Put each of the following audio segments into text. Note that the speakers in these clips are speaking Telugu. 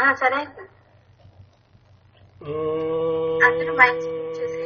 ఆ, సరే అక్క అందరూ మైక్ చేసేయండి.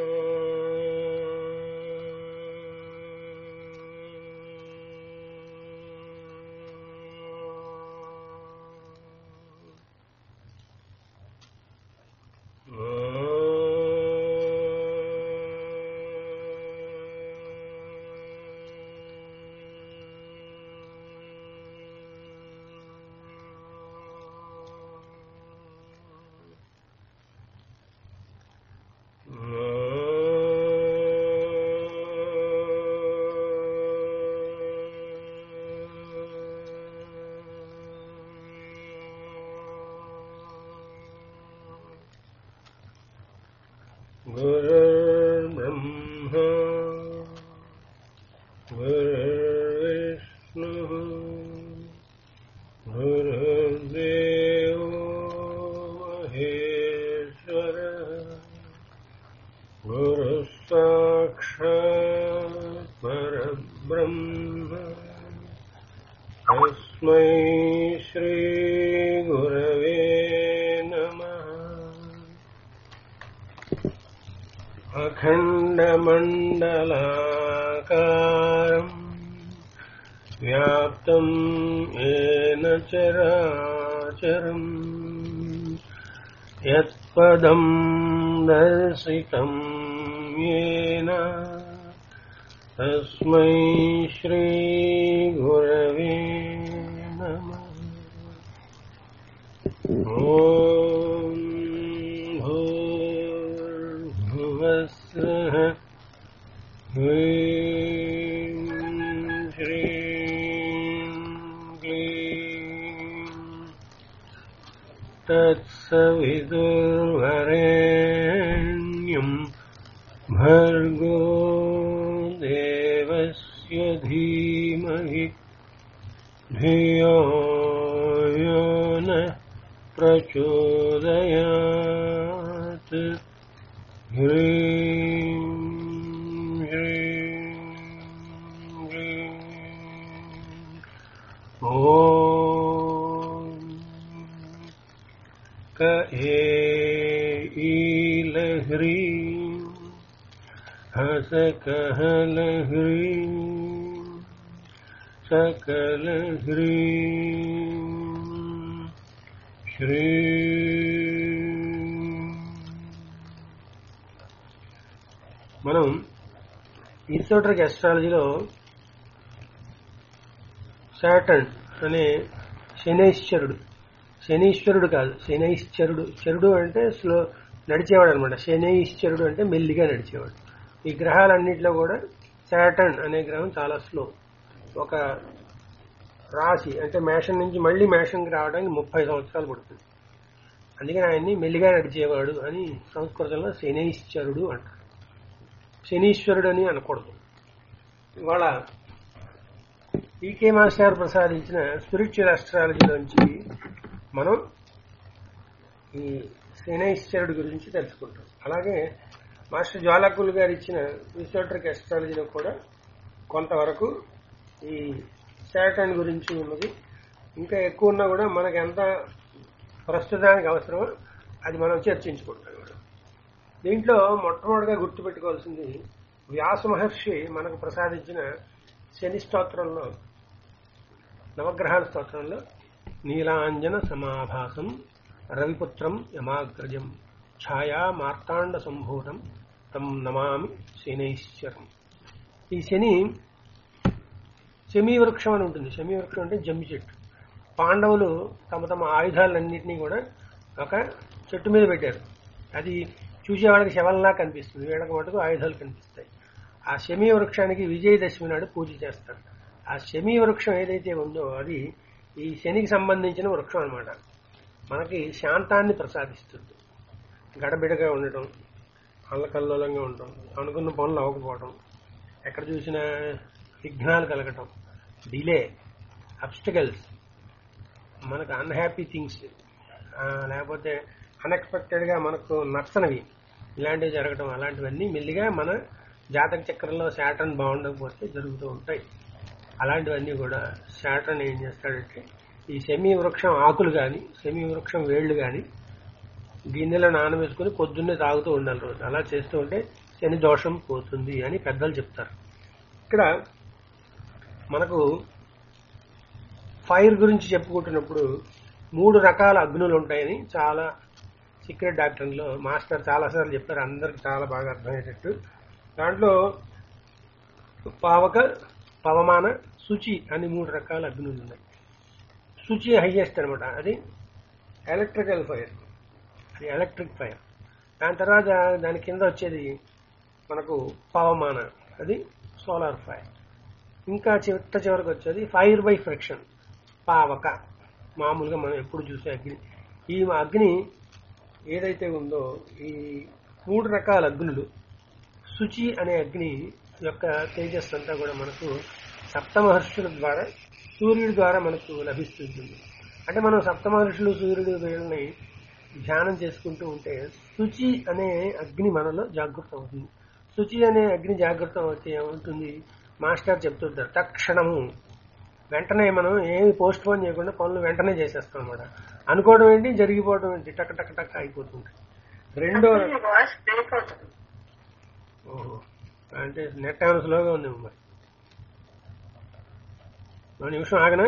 गुरुर्ब्रह्मा गुरुर्विष्णुः गुरुर्देवो महेश्वरः गुरुः साक्षात् परब्रह्म तस्मै श्रीगुरवे नमः अखण्डमण्डलाकारम् व्याप्तम् येन चराचरम् यत्पदम् दर्शितम् येन तस्मै श्रीगुरवे नमः ॐ भूर्भुवस्सः ह्रीं श्रीं क्लीं तत्सविदुर्वरेण्यम् भर्गो देवस्य धीमहि धियो यो नः प्रचोदयात् ह्रीं ह्रीं ह्रीं ॐ क ईलह्रीं हसकहलह्रीं सकलह्रीं श्री మనం ఈసోటరిక్ అస్ట్రాలజీలో శాటర్న్ అనే శనైశ్వరుడు శనీశ్వరుడు కాదు శనైశ్వరుడు చరుడు అంటే స్లో నడిచేవాడు అనమాట శనైశ్వరుడు అంటే మెల్లిగా నడిచేవాడు ఈ గ్రహాలన్నింటిలో కూడా శాటర్న్ అనే గ్రహం చాలా స్లో ఒక రాశి అంటే మేషం నుంచి మళ్ళీ మేషంకి రావడానికి ముప్పై సంవత్సరాలు పడుతుంది అందుకని ఆయన్ని మెల్లిగా నడిచేవాడు అని సంస్కృతంలో శనైశ్వరుడు అంటారు శనీశ్వరుడు అని అనకూడదు ఇవాళ ఈకే మాస్టర్ ప్రసాదించిన స్పిరిచువల్ అస్ట్రాలజీలోంచి మనం ఈ శనైశ్వరుడు గురించి తెలుసుకుంటాం అలాగే మాస్టర్ జ్వాలకులు గారు ఇచ్చిన ఈసోట్రిక్ అస్ట్రాలజీలో కూడా కొంతవరకు ఈ శాటర్న్ గురించి ఉన్నది ఇంకా ఎక్కువ ఉన్నా కూడా మనకి ఎంత ప్రస్తుతానికి అవసరమో అది మనం చర్చించుకుంటాం కూడా దీంట్లో మొట్టమొదటిగా గుర్తుపెట్టుకోవాల్సింది వ్యాస మహర్షి మనకు ప్రసాదించిన శని స్తోత్రంలో నవగ్రహాల స్తోత్రంలో నీలాంజన సమాభాసం రవిపుత్రం యమాగ్రజం ఛాయా మార్తాండ సంభూతం తం నమామి శనైశ్వరం ఈ శని శమీ వృక్షం అని ఉంటుంది శమీ వృక్షం అంటే జమ్మి చెట్టు పాండవులు తమ తమ ఆయుధాలన్నింటినీ కూడా ఒక చెట్టు మీద పెట్టారు అది చూసే వాళ్ళకి శవల్లా కనిపిస్తుంది వీళ్ళకి మటుకు ఆయుధాలు కనిపిస్తాయి ఆ శమీ వృక్షానికి విజయదశమి నాడు పూజ చేస్తారు ఆ శమీ వృక్షం ఏదైతే ఉందో అది ఈ శనికి సంబంధించిన వృక్షం అన్నమాట మనకి శాంతాన్ని ప్రసాదిస్తుంది గడబిడగా ఉండటం అల్లకల్లోలంగా ఉండటం అనుకున్న పనులు అవ్వకపోవటం ఎక్కడ చూసినా విఘ్నాలు కలగటం డిలే అబ్స్టికల్స్ మనకు అన్హ్యాపీ థింగ్స్ లేకపోతే అన్ఎక్స్పెక్టెడ్గా మనకు నచ్చనివి ఇలాంటివి జరగటం అలాంటివన్నీ మెల్లిగా మన జాతక చక్రంలో శాటర్న్ బాగుండకపోతే జరుగుతూ ఉంటాయి అలాంటివన్నీ కూడా శాటర్న్ ఏం చేస్తాడంటే ఈ సెమీ వృక్షం ఆకులు కానీ సెమీ వృక్షం వేళ్లు కానీ గిన్నెలో నానబెట్టుకుని పొద్దున్నే తాగుతూ ఉండాలి రోజు అలా చేస్తూ ఉంటే శని దోషం పోతుంది అని పెద్దలు చెప్తారు ఇక్కడ మనకు ఫైర్ గురించి చెప్పుకుంటున్నప్పుడు మూడు రకాల అగ్నులు ఉంటాయని చాలా సీక్రెట్ డాక్టర్లో మాస్టర్ చాలాసార్లు చెప్పారు అందరికి చాలా బాగా అర్థమయ్యేటట్టు దాంట్లో పావక పవమాన శుచి అని మూడు రకాల అగ్నులు ఉన్నాయి శుచి హైయెస్ట్ అనమాట అది ఎలక్ట్రికల్ ఫైర్ అది ఎలక్ట్రిక్ ఫైర్ దాని తర్వాత దాని కింద వచ్చేది మనకు పవమాన అది సోలార్ ఫైర్ ఇంకా చిట్ట చివరికి వచ్చేది ఫైర్ బై ఫ్రిక్షన్ పావక మామూలుగా మనం ఎప్పుడు చూసే అగ్ని ఈ అగ్ని ఏదైతే ఉందో ఈ మూడు రకాల అగ్నులు శుచి అనే అగ్ని యొక్క తేజస్సు అంతా కూడా మనకు సప్తమహర్షుల ద్వారా సూర్యుడి ద్వారా మనకు లభిస్తుంటుంది అంటే మనం సప్తమహర్షులు సూర్యుడు వీళ్ళని ధ్యానం చేసుకుంటూ ఉంటే శుచి అనే అగ్ని మనలో జాగృతం అవుతుంది శుచి అనే అగ్ని జాగృతం అయితే ఏమవుతుంది మాస్టర్ చెప్తుంటారు తక్షణము వెంటనే మనం ఏమి పోస్ట్ పోన్ చేయకుండా పనులు వెంటనే చేసేస్తాం అనమాట అనుకోవడం ఏంటి జరిగిపోవడం ఏంటి టక్ టక్ టక్ అయిపోతుంటాయి రెండో మీ వాయిస్ బ్రేక్ అవుతుంది ఓహో అంటే నెట్ ఏమైనా స్లోగా ఉంది మరి ఒక నిమిషం ఆగనా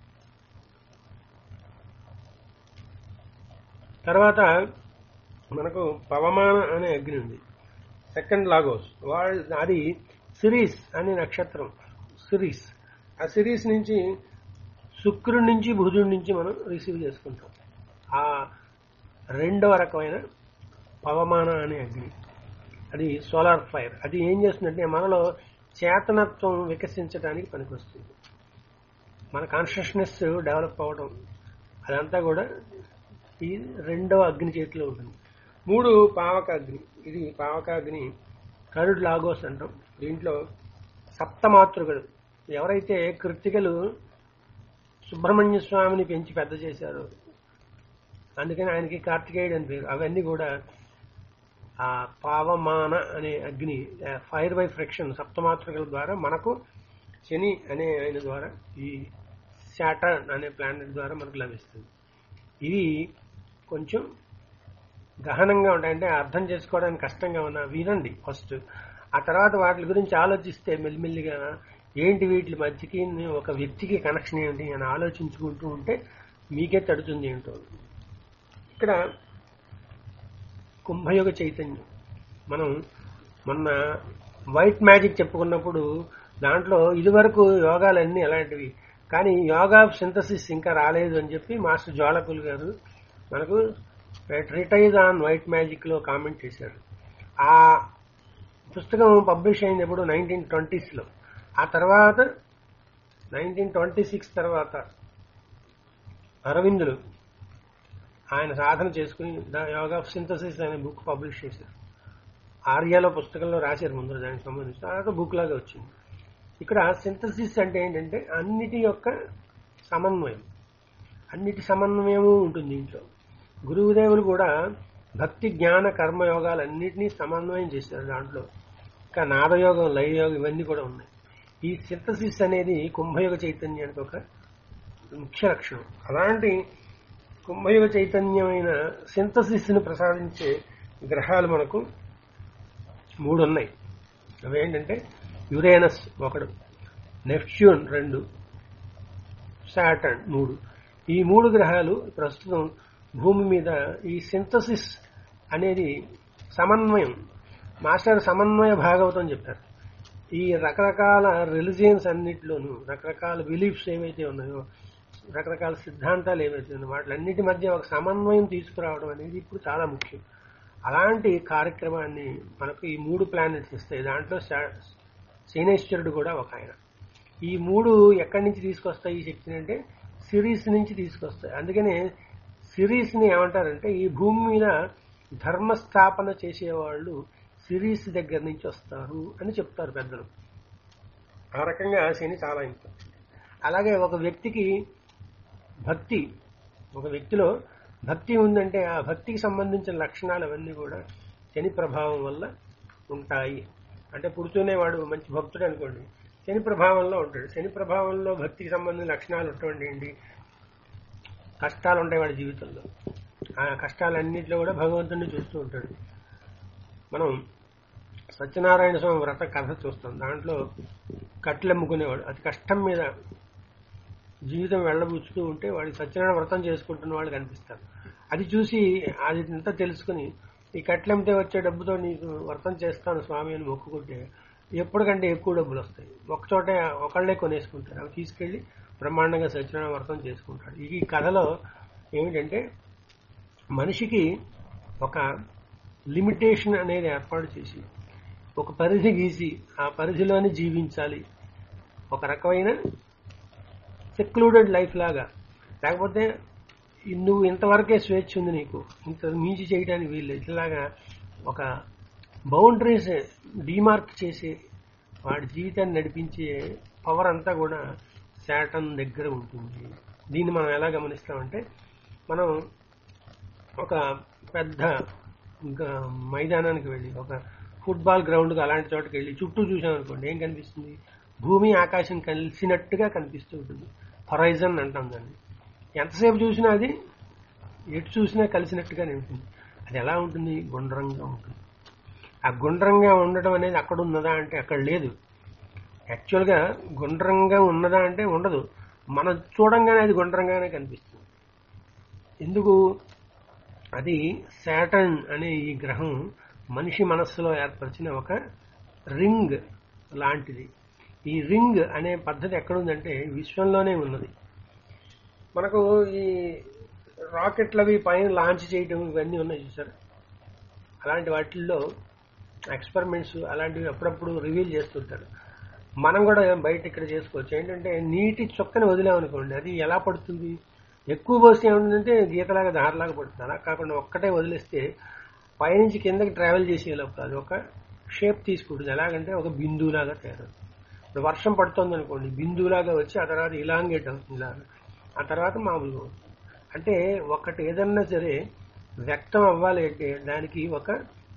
తర్వాత మనకు పవమాన అనే అగ్ని ఉంది సెకండ్ లాగోస్ వాళ్ళ అది సిరీస్ అనే నక్షత్రం సిరీస్ ఆ సిరీస్ నుంచి శుక్రుడి నుంచి బుధుడి నుంచి మనం రిసీవ్ చేసుకుంటాం ఆ రెండవ రకమైన పవమాన అనే అగ్ని అది సోలార్ ఫైర్ అది ఏం చేస్తుందంటే మనలో చేతనత్వం వికసించడానికి పనికొస్తుంది మన కాన్షియస్నెస్ డెవలప్ అవ్వడం అదంతా కూడా ఈ రెండవ అగ్ని చేతిలో ఉంటుంది మూడు పావక అగ్ని ఇది పావక అగ్ని థర్డ్ లాగోస్ అంటాం దీంట్లో సప్తమాతృకలు ఎవరైతే కృతికలు సుబ్రహ్మణ్య స్వామిని పెంచి పెద్ద చేశారో అందుకని ఆయనకి కార్తికేయుడు అని పేరు అవన్నీ కూడా ఆ పావమాన అనే అగ్ని ఫైర్ బై ఫ్రిక్షన్ సప్తమాతృకల ద్వారా మనకు శని అనే ఆయన ద్వారా ఈ శాటర్న్ అనే ప్లానెట్ ద్వారా మనకు లభిస్తుంది ఇవి కొంచెం గహనంగా ఉంటాయి అంటే అర్థం చేసుకోవడానికి కష్టంగా ఉన్న వినండి ఫస్ట్ ఆ తర్వాత వాటి గురించి ఆలోచిస్తే మెల్లిమెల్లిగా ఏంటి వీటి మధ్యకి ఒక వ్యక్తికి కనెక్షన్ ఏంటి అని ఆలోచించుకుంటూ ఉంటే మీకే తడుతుంది ఏంటో ఇక్కడ కుంభయోగ చైతన్యం మనం మొన్న వైట్ మ్యాజిక్ చెప్పుకున్నప్పుడు దాంట్లో ఇదివరకు యోగాలన్నీ ఎలాంటివి కానీ యోగా సింథసిస్ ఇంకా రాలేదు అని చెప్పి మాస్టర్ జ్వాలకుల్ గారు మనకు ట్రిటైజ్ ఆన్ వైట్ మ్యాజిక్ లో కామెంట్ చేశారు ఆ పుస్తకం పబ్లిష్ అయింది ఎప్పుడు నైన్టీన్ ట్వంటీస్లో ఆ తర్వాత నైన్టీన్ ట్వంటీ సిక్స్ తర్వాత అరవిందులు ఆయన సాధన చేసుకుని ద యోగా ఆఫ్ సింథసిస్ అనే బుక్ పబ్లిష్ చేశారు ఆర్యాలో పుస్తకంలో రాశారు ముందు దానికి సంబంధించి తర్వాత బుక్ లాగా వచ్చింది ఇక్కడ సింథసిస్ అంటే ఏంటంటే అన్నిటి యొక్క సమన్వయం అన్నిటి సమన్వయము ఉంటుంది ఇంట్లో గురువుదేవులు కూడా భక్తి జ్ఞాన కర్మయోగాలన్నింటినీ సమన్వయం చేశారు దాంట్లో ఇంకా నాదయోగం లయయోగం ఇవన్నీ కూడా ఉన్నాయి ఈ సింథసిస్ అనేది కుంభయోగ చైతన్యానికి ఒక ముఖ్య లక్షణం అలాంటి కుంభయుగ చైతన్యమైన సింథసిస్ ను ప్రసాదించే గ్రహాలు మనకు మూడు ఉన్నాయి అవేంటంటే యురేనస్ ఒకడు నెప్ట్యూన్ రెండు సాటర్న్ మూడు ఈ మూడు గ్రహాలు ప్రస్తుతం భూమి మీద ఈ సింథసిస్ అనేది సమన్వయం మాస్టర్ సమన్వయ భాగవతం చెప్పారు ఈ రకరకాల రిలిజియన్స్ అన్నిటిలోనూ రకరకాల బిలీఫ్స్ ఏవైతే ఉన్నాయో రకరకాల సిద్ధాంతాలు ఏవైతే ఉన్నాయో వాటిలన్నిటి మధ్య ఒక సమన్వయం తీసుకురావడం అనేది ఇప్పుడు చాలా ముఖ్యం అలాంటి కార్యక్రమాన్ని మనకు ఈ మూడు ప్లానెట్స్ ఇస్తాయి దాంట్లో శా- శనేశ్వరుడు కూడా ఒక ఆయన ఈ మూడు ఎక్కడి నుంచి తీసుకొస్తాయి ఈ శక్తిని అంటే సిరీస్ నుంచి తీసుకొస్తాయి అందుకనే సిరీస్ ని ఏమంటారంటే ఈ భూమి మీద ధర్మస్థాపన చేసేవాళ్ళు సిరీస్ దగ్గర నుంచి వస్తారు అని చెప్తారు పెద్దలు ఆ రకంగా శని చాలా ఇంపార్టెంట్ అలాగే ఒక వ్యక్తికి భక్తి ఒక వ్యక్తిలో భక్తి ఉందంటే ఆ భక్తికి సంబంధించిన లక్షణాలు అవన్నీ కూడా శని ప్రభావం వల్ల ఉంటాయి అంటే పుడుతూనే వాడు మంచి భక్తుడు అనుకోండి శని ప్రభావంలో ఉంటాడు శని ప్రభావంలో భక్తికి సంబంధించిన లక్షణాలు ఉన్నటువంటి ఏంటి కష్టాలు ఉంటాయి వాడి జీవితంలో ఆ కష్టాలన్నింటిలో కూడా భగవంతుడిని చూస్తూ ఉంటాడు మనం సత్యనారాయణ స్వామి వ్రత కథ చూస్తాం దాంట్లో కట్టెలమ్ముకునేవాడు అతి కష్టం మీద జీవితం వెళ్ళబుచ్చుతూ ఉంటే వాడికి సత్యనారాయణ వ్రతం చేసుకుంటున్న వాళ్ళు కనిపిస్తారు అది చూసి అది అంతా తెలుసుకుని ఈ కట్లెంతే వచ్చే డబ్బుతో నీకు వ్రతం చేస్తాను స్వామి అని మొక్కుకుంటే ఎప్పటికంటే ఎక్కువ డబ్బులు వస్తాయి ఒకచోటే ఒకళ్ళే కొనేసుకుంటారు అవి తీసుకెళ్లి బ్రహ్మాండంగా సత్యనారాయణ వ్రతం చేసుకుంటాడు ఈ కథలో ఏమిటంటే మనిషికి ఒక లిమిటేషన్ అనేది ఏర్పాటు చేసి ఒక పరిధి గీసి ఆ పరిధిలోనే జీవించాలి ఒక రకమైన సెక్లూడెడ్ లైఫ్ లాగా లేకపోతే నువ్వు ఇంతవరకే స్వేచ్ఛ ఉంది నీకు ఇంత మించి చేయడానికి వీలు ఇట్లాగా ఒక బౌండరీస్ డిమార్క్ చేసి వాడి జీవితాన్ని నడిపించే పవర్ అంతా కూడా శాటన్ దగ్గర ఉంటుంది దీన్ని మనం ఎలా గమనిస్తామంటే మనం ఒక పెద్ద గ- మైదానానికి వెళ్ళి ఒక ఫుట్బాల్ గ్రౌండ్కి అలాంటి చోటకి వెళ్ళి చుట్టూ చూసామనుకోండి ఏం కనిపిస్తుంది భూమి ఆకాశం కలిసినట్టుగా కనిపిస్తూ ఉంటుంది హొరైజన్ అంటాం దాన్ని ఎంతసేపు చూసినా అది ఎటు చూసినా కలిసినట్టుగానే ఉంటుంది అది ఎలా ఉంటుంది గుండ్రంగా ఉంటుంది ఆ గుండ్రంగా ఉండటం అనేది అక్కడ ఉన్నదా అంటే అక్కడ లేదు యాక్చువల్గా గుండ్రంగా ఉన్నదా అంటే ఉండదు మనం చూడంగానే అది గుండ్రంగానే కనిపిస్తుంది ఎందుకు అది శాటర్న్ అనే ఈ గ్రహం మనిషి మనస్సులో ఏర్పరిచిన ఒక రింగ్ లాంటిది ఈ రింగ్ అనే పద్ధతి ఎక్కడుందంటే విశ్వంలోనే ఉన్నది మనకు ఈ రాకెట్లు అవి పైన లాంచ్ చేయడం ఇవన్నీ ఉన్నాయి చూసారు అలాంటి వాటిల్లో ఎక్స్పెరిమెంట్స్ అలాంటివి అప్పుడప్పుడు రివీల్ చేస్తుంటారు మనం కూడా బయట ఇక్కడ చేసుకోవచ్చు ఏంటంటే నీటి చుక్కని వదిలామనుకోండి అది ఎలా పడుతుంది ఎక్కువ పోస్తే ఏముంటుందంటే గీతలాగా దారిలాగా పడుతుంది అలా కాకుండా ఒక్కటే వదిలేస్తే పైనుంచి కిందకి ట్రావెల్ చేసేలోపు అది ఒక షేప్ తీసుకుంటుంది ఎలాగంటే ఒక బిందువులాగా తయారవుతుంది ఇప్పుడు వర్షం పడుతుంది అనుకోండి బిందువులాగా వచ్చి ఆ తర్వాత ఇలాంగేట్ అవుతుంది ఇలాగా ఆ తర్వాత మామూలుగా అవుతుంది అంటే ఒకటి ఏదన్నా సరే వ్యక్తం అవ్వాలి అంటే దానికి ఒక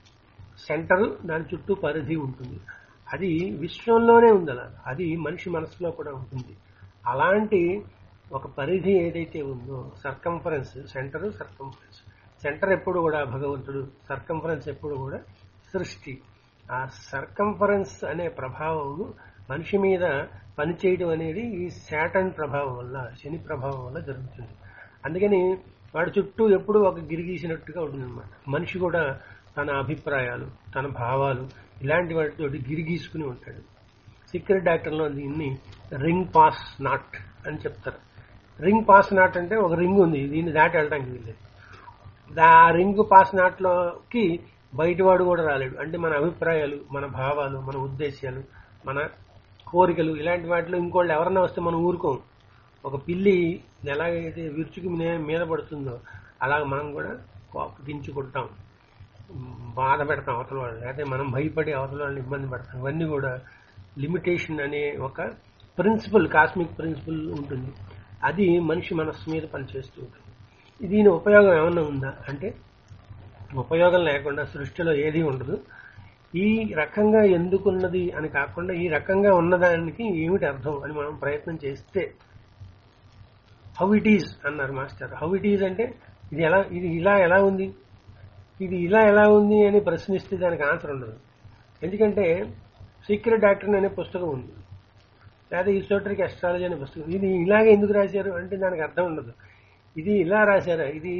సెంటర్ దాని చుట్టూ పరిధి ఉంటుంది అది విశ్వంలోనే ఉంది అలా అది మనిషి మనసులో కూడా ఉంటుంది అలాంటి ఒక పరిధి ఏదైతే ఉందో సర్కంఫరెన్స్ సెంటర్ సర్కంఫరెన్స్ సెంటర్ ఎప్పుడు కూడా భగవంతుడు సర్కంఫరెన్స్ ఎప్పుడు కూడా సృష్టి ఆ సర్కంఫరెన్స్ అనే ప్రభావం మనిషి మీద పనిచేయడం అనేది ఈ శాటన్ ప్రభావం వల్ల శని ప్రభావం వల్ల జరుగుతుంది అందుకని వాడి చుట్టూ ఎప్పుడూ ఒక గిరిగీసినట్టుగా ఉంటుంది అనమాట మనిషి కూడా తన అభిప్రాయాలు తన భావాలు ఇలాంటి వాటితోటి గిరిగీసుకుని ఉంటాడు సీక్రెట్ డాక్టర్లో దీన్ని రింగ్ పాస్ నాట్ అని చెప్తారు రింగ్ పాస్ నాట్ అంటే ఒక రింగ్ ఉంది దీన్ని దాటి వెళ్ళడానికి వీల్లేదు దా- ఆ రింగ్ పాస్ నాట్లోకి బయటవాడు కూడా రాలేడు అంటే మన అభిప్రాయాలు మన భావాలు మన ఉద్దేశాలు మన కోరికలు ఇలాంటి వాటిలో ఇంకోళ్ళు ఎవరన్నా వస్తే మనం ఊరుకోం ఒక పిల్లి ఎలాగైతే విరుచుకు మే- మీద పడుతుందో అలాగ మనం కూడా కోపగించుకుంటాం బాధ పెడతాం అవతల వాళ్ళు లేకపోతే మనం భయపడి అవతల వాళ్ళని ఇబ్బంది పెడతాం ఇవన్నీ కూడా లిమిటేషన్ అనే ఒక ప్రిన్సిపల్ కాస్మిక్ ప్రిన్సిపల్ ఉంటుంది అది మనిషి మనస్సు మీద పనిచేస్తూ ఉంటుంది దీని ఉపయోగం ఏమన్నా ఉందా అంటే ఉపయోగం లేకుండా సృష్టిలో ఏది ఉండదు ఈ రకంగా ఎందుకున్నది అని కాకుండా ఈ రకంగా ఉన్నదానికి ఏమిటి అర్థం అని మనం ప్రయత్నం చేస్తే హౌ ఇట్ ఈజ్ అన్నారు మాస్టర్ హౌ ఇట్ ఈజ్ అంటే ఇది ఎలా ఇది ఇలా ఎలా ఉంది ఇది ఇలా ఎలా ఉంది అని ప్రశ్నిస్తే దానికి ఆన్సర్ ఉండదు ఎందుకంటే సీక్రెట్ డాక్టర్ అనే పుస్తకం ఉంది లేదా ఈసోటరిక్ అస్ట్రాలజీ అనే పుస్తకం ఇది ఇలాగే ఎందుకు రాశారు అంటే దానికి అర్థం ఉండదు ఇది ఇలా రాశారా ఇది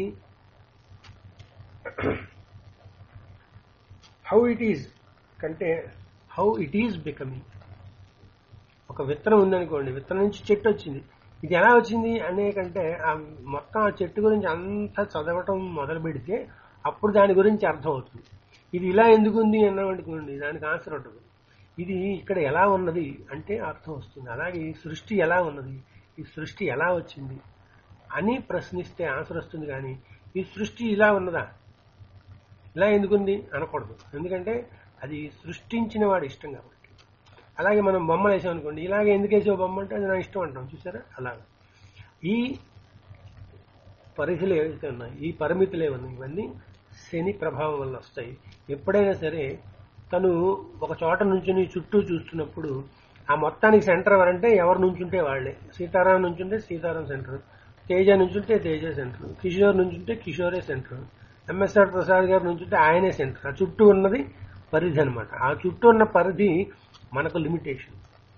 హౌ ఇట్ ఈజ్ కంటే హౌ ఇట్ ఈజ్ బికమింగ్ ఒక విత్తనం ఉందనుకోండి విత్తనం నుంచి చెట్టు వచ్చింది ఇది ఎలా వచ్చింది అనే కంటే ఆ మొత్తం ఆ చెట్టు గురించి అంతా చదవటం మొదలు పెడితే అప్పుడు దాని గురించి అర్థం అవుతుంది ఇది ఇలా ఎందుకు ఉంది అన్నామనుకోండి దానికి ఆన్సర్ ఉంటుంది ఇది ఇక్కడ ఎలా ఉన్నది అంటే అర్థం వస్తుంది అలాగే ఈ సృష్టి ఎలా ఉన్నది ఈ సృష్టి ఎలా వచ్చింది అని ప్రశ్నిస్తే ఆన్సర్ వస్తుంది కానీ ఈ సృష్టి ఇలా ఉన్నదా ఇలా ఎందుకుంది అనకూడదు ఎందుకంటే అది సృష్టించిన వాడి ఇష్టం కాబట్టి అలాగే మనం బొమ్మలు వేసాం అనుకోండి ఇలాగే ఎందుకు వేసావు బొమ్మ అంటే అది నా ఇష్టం అంటాం చూసారా అలాగా ఈ పరిధులు ఏవైతే ఉన్నాయి ఈ పరిమితులు ఏమన్నాయి ఇవన్నీ శని ప్రభావం వల్ల వస్తాయి ఎప్పుడైనా సరే తను ఒక చోట నుంచుని చుట్టూ చూస్తున్నప్పుడు ఆ మొత్తానికి సెంటర్ ఎవరంటే ఎవరు నుంచుంటే వాళ్ళే సీతారాం నుంచుంటే సీతారాం సెంటర్ తేజ నుంచుంటే తేజ సెంటర్ కిషోర్ నుంచుంటే కిషోరే సెంటర్ ఎంఎస్ఆర్ ప్రసాద్ గారు నుంచుంటే ఆయనే సెంటర్ ఆ చుట్టూ ఉన్నది పరిధి అనమాట ఆ చుట్టూ ఉన్న పరిధి మనకు లిమిటేషన్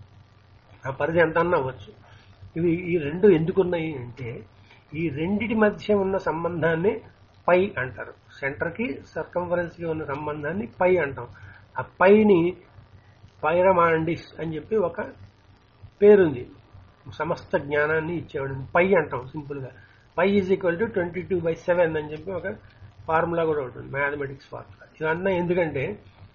ఆ పరిధి ఎంత అన్నా అవ్వచ్చు ఇవి ఈ రెండు ఎందుకున్నాయి అంటే ఈ రెండిటి మధ్య ఉన్న సంబంధాన్ని పై అంటారు సెంటర్ కి సర్కంఫరెన్స్ కి ఉన్న సంబంధాన్ని పై అంటాం ఆ పైని పైరమాండిస్ అని చెప్పి ఒక పేరుంది సమస్త జ్ఞానాన్ని ఇచ్చేవాడు పై అంటాం సింపుల్ గా pi is equal to twenty two by seven అని చెప్పి ఒక ఫార్ములా కూడా ఉంటుంది మ్యాథమెటిక్స్ ఫార్ములా ఇవన్నీ ఎందుకంటే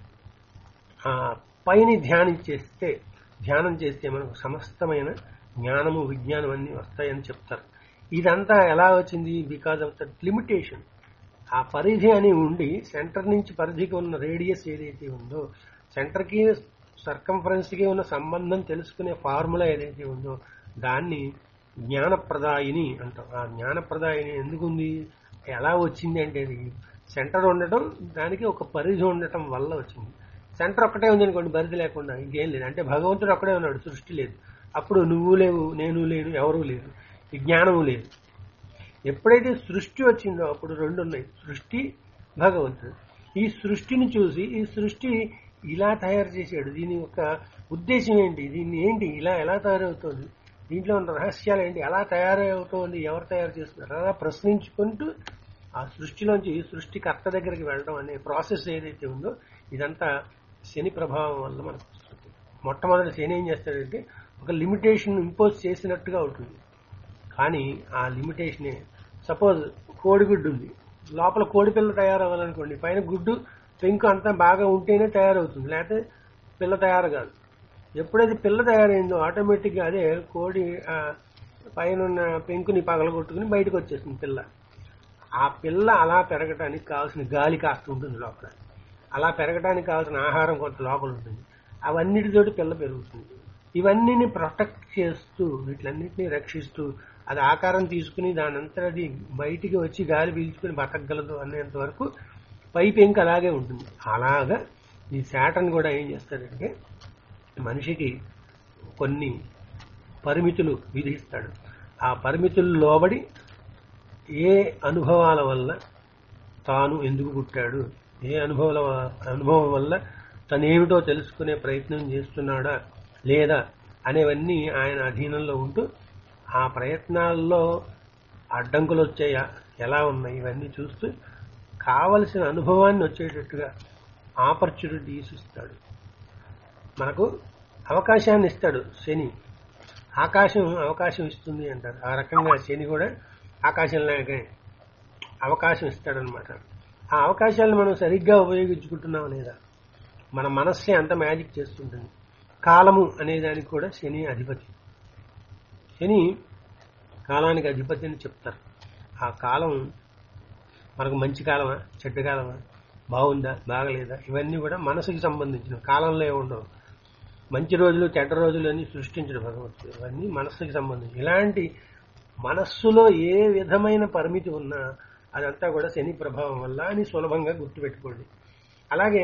ఆ పైని ధ్యానం చేస్తే ధ్యానం చేస్తే మనకు సమస్తమైన జ్ఞానము విజ్ఞానం అన్ని వస్తాయని చెప్తారు ఇదంతా ఎలా వచ్చింది బికాజ్ ఆఫ్ దట్ లిమిటేషన్ ఆ పరిధి అని ఉండి సెంటర్ నుంచి పరిధికి ఉన్న రేడియస్ ఏదైతే ఉందో సెంటర్కి సర్కంఫరెన్స్కి ఉన్న సంబంధం తెలుసుకునే ఫార్ములా ఏదైతే ఉందో దాన్ని జ్ఞానప్రదాయిని అంటాం ఆ జ్ఞానప్రదాయిని ఎందుకు ఉంది ఎలా వచ్చింది అంటే అది సెంటర్ ఉండటం దానికి ఒక పరిధి ఉండటం వల్ల వచ్చింది సెంటర్ ఒక్కటే ఉంది అనుకోండి పరిధి లేకుండా ఇంకేం లేదు అంటే భగవంతుడు ఒక్కడే ఉన్నాడు సృష్టి లేదు అప్పుడు నువ్వు లేవు నేను లేను ఎవరూ లేరు ఈ జ్ఞానము లేదు ఎప్పుడైతే సృష్టి వచ్చిందో అప్పుడు రెండు ఉన్నాయి సృష్టి భగవంతుడు ఈ సృష్టిని చూసి ఈ సృష్టి ఇలా తయారు చేశాడు దీని యొక్క ఉద్దేశం ఏంటి దీన్ని ఏంటి ఇలా ఎలా తయారవుతోంది దీంట్లో ఉన్న రహస్యాలు ఏంటి ఎలా తయారవుతోంది ఎవరు తయారు చేస్తున్నారు అలా ప్రశ్నించుకుంటూ ఆ సృష్టిలోంచి సృష్టికర్త దగ్గరికి వెళ్ళడం అనే ప్రాసెస్ ఏదైతే ఉందో ఇదంతా శని ప్రభావం వల్ల మనకు వస్తుంది మొట్టమొదటి శని ఏం చేస్తాడంటే ఒక లిమిటేషన్ ఇంపోజ్ చేసినట్టుగా ఉంటుంది కానీ ఆ లిమిటేషనే సపోజ్ కోడిగుడ్డు ఉంది లోపల కోడి పిల్ల తయారవ్వాలనుకోండి పైన గుడ్డు పెంకు అంతా బాగా ఉంటేనే తయారవుతుంది లేకపోతే పిల్ల తయారు కాదు ఎప్పుడైతే పిల్ల తయారైందో ఆటోమేటిక్గా అదే కోడి ఆ పైన ఉన్న పెంకుని పగలగొట్టుకుని బయటకు వచ్చేస్తుంది పిల్ల ఆ పిల్ల అలా పెరగటానికి కావాల్సిన గాలి కాస్త ఉంటుంది లోపల అలా పెరగడానికి కావాల్సిన ఆహారం కొంత లోపల ఉంటుంది అవన్నిటితోటి పిల్ల పెరుగుతుంది ఇవన్నీ ప్రొటెక్ట్ చేస్తూ వీటిలన్నింటినీ రక్షిస్తూ అది ఆకారం తీసుకుని దానంతా అది బయటికి వచ్చి గాలి పీల్చుకుని బతకగలదు అనేంత వరకు పై పెంకు అలాగే ఉంటుంది అలాగా ఈ శాటన్ కూడా ఏం చేస్తాడంటే మనిషికి కొన్ని పరిమితులు విధిస్తాడు ఆ పరిమితులు లోబడి ఏ అనుభవాల వల్ల తాను ఎందుకు పుట్టాడు ఏ అనుభవాల అనుభవం వల్ల తనేమిటో తెలుసుకునే ప్రయత్నం చేస్తున్నాడా లేదా అనేవన్నీ ఆయన అధీనంలో ఉంటూ ఆ ప్రయత్నాల్లో అడ్డంకులు వచ్చాయా ఎలా ఉన్నాయి ఇవన్నీ చూస్తూ కావలసిన అనుభవాన్ని వచ్చేటట్టుగా ఆపర్చునిటీస్ ఇస్తాడు మనకు అవకాశాన్ని ఇస్తాడు శని ఆకాశం అవకాశం ఇస్తుంది అంటారు ఆ రకంగా శని కూడా ఆకాశంలాగే అవకాశం ఇస్తాడనమాట ఆ అవకాశాలను మనం సరిగ్గా ఉపయోగించుకుంటున్నాం లేదా మన మనస్సే అంత మ్యాజిక్ చేస్తుంటుంది కాలము అనే దానికి కూడా శని అధిపతి శని కాలానికి అధిపతి అని చెప్తారు ఆ కాలం మనకు మంచి కాలమా చెడ్డ కాలమా బాగుందా బాగలేదా ఇవన్నీ కూడా మనసుకి సంబంధించిన కాలంలో ఏమి ఉండవు మంచి రోజులు చెడ్డ రోజులు అని సృష్టించడు భగవంతుడు ఇవన్నీ మనస్సుకి సంబంధించి ఇలాంటి మనస్సులో ఏ విధమైన పరిమితి ఉన్నా అదంతా కూడా శని ప్రభావం వల్ల అని సులభంగా గుర్తుపెట్టుకోండి అలాగే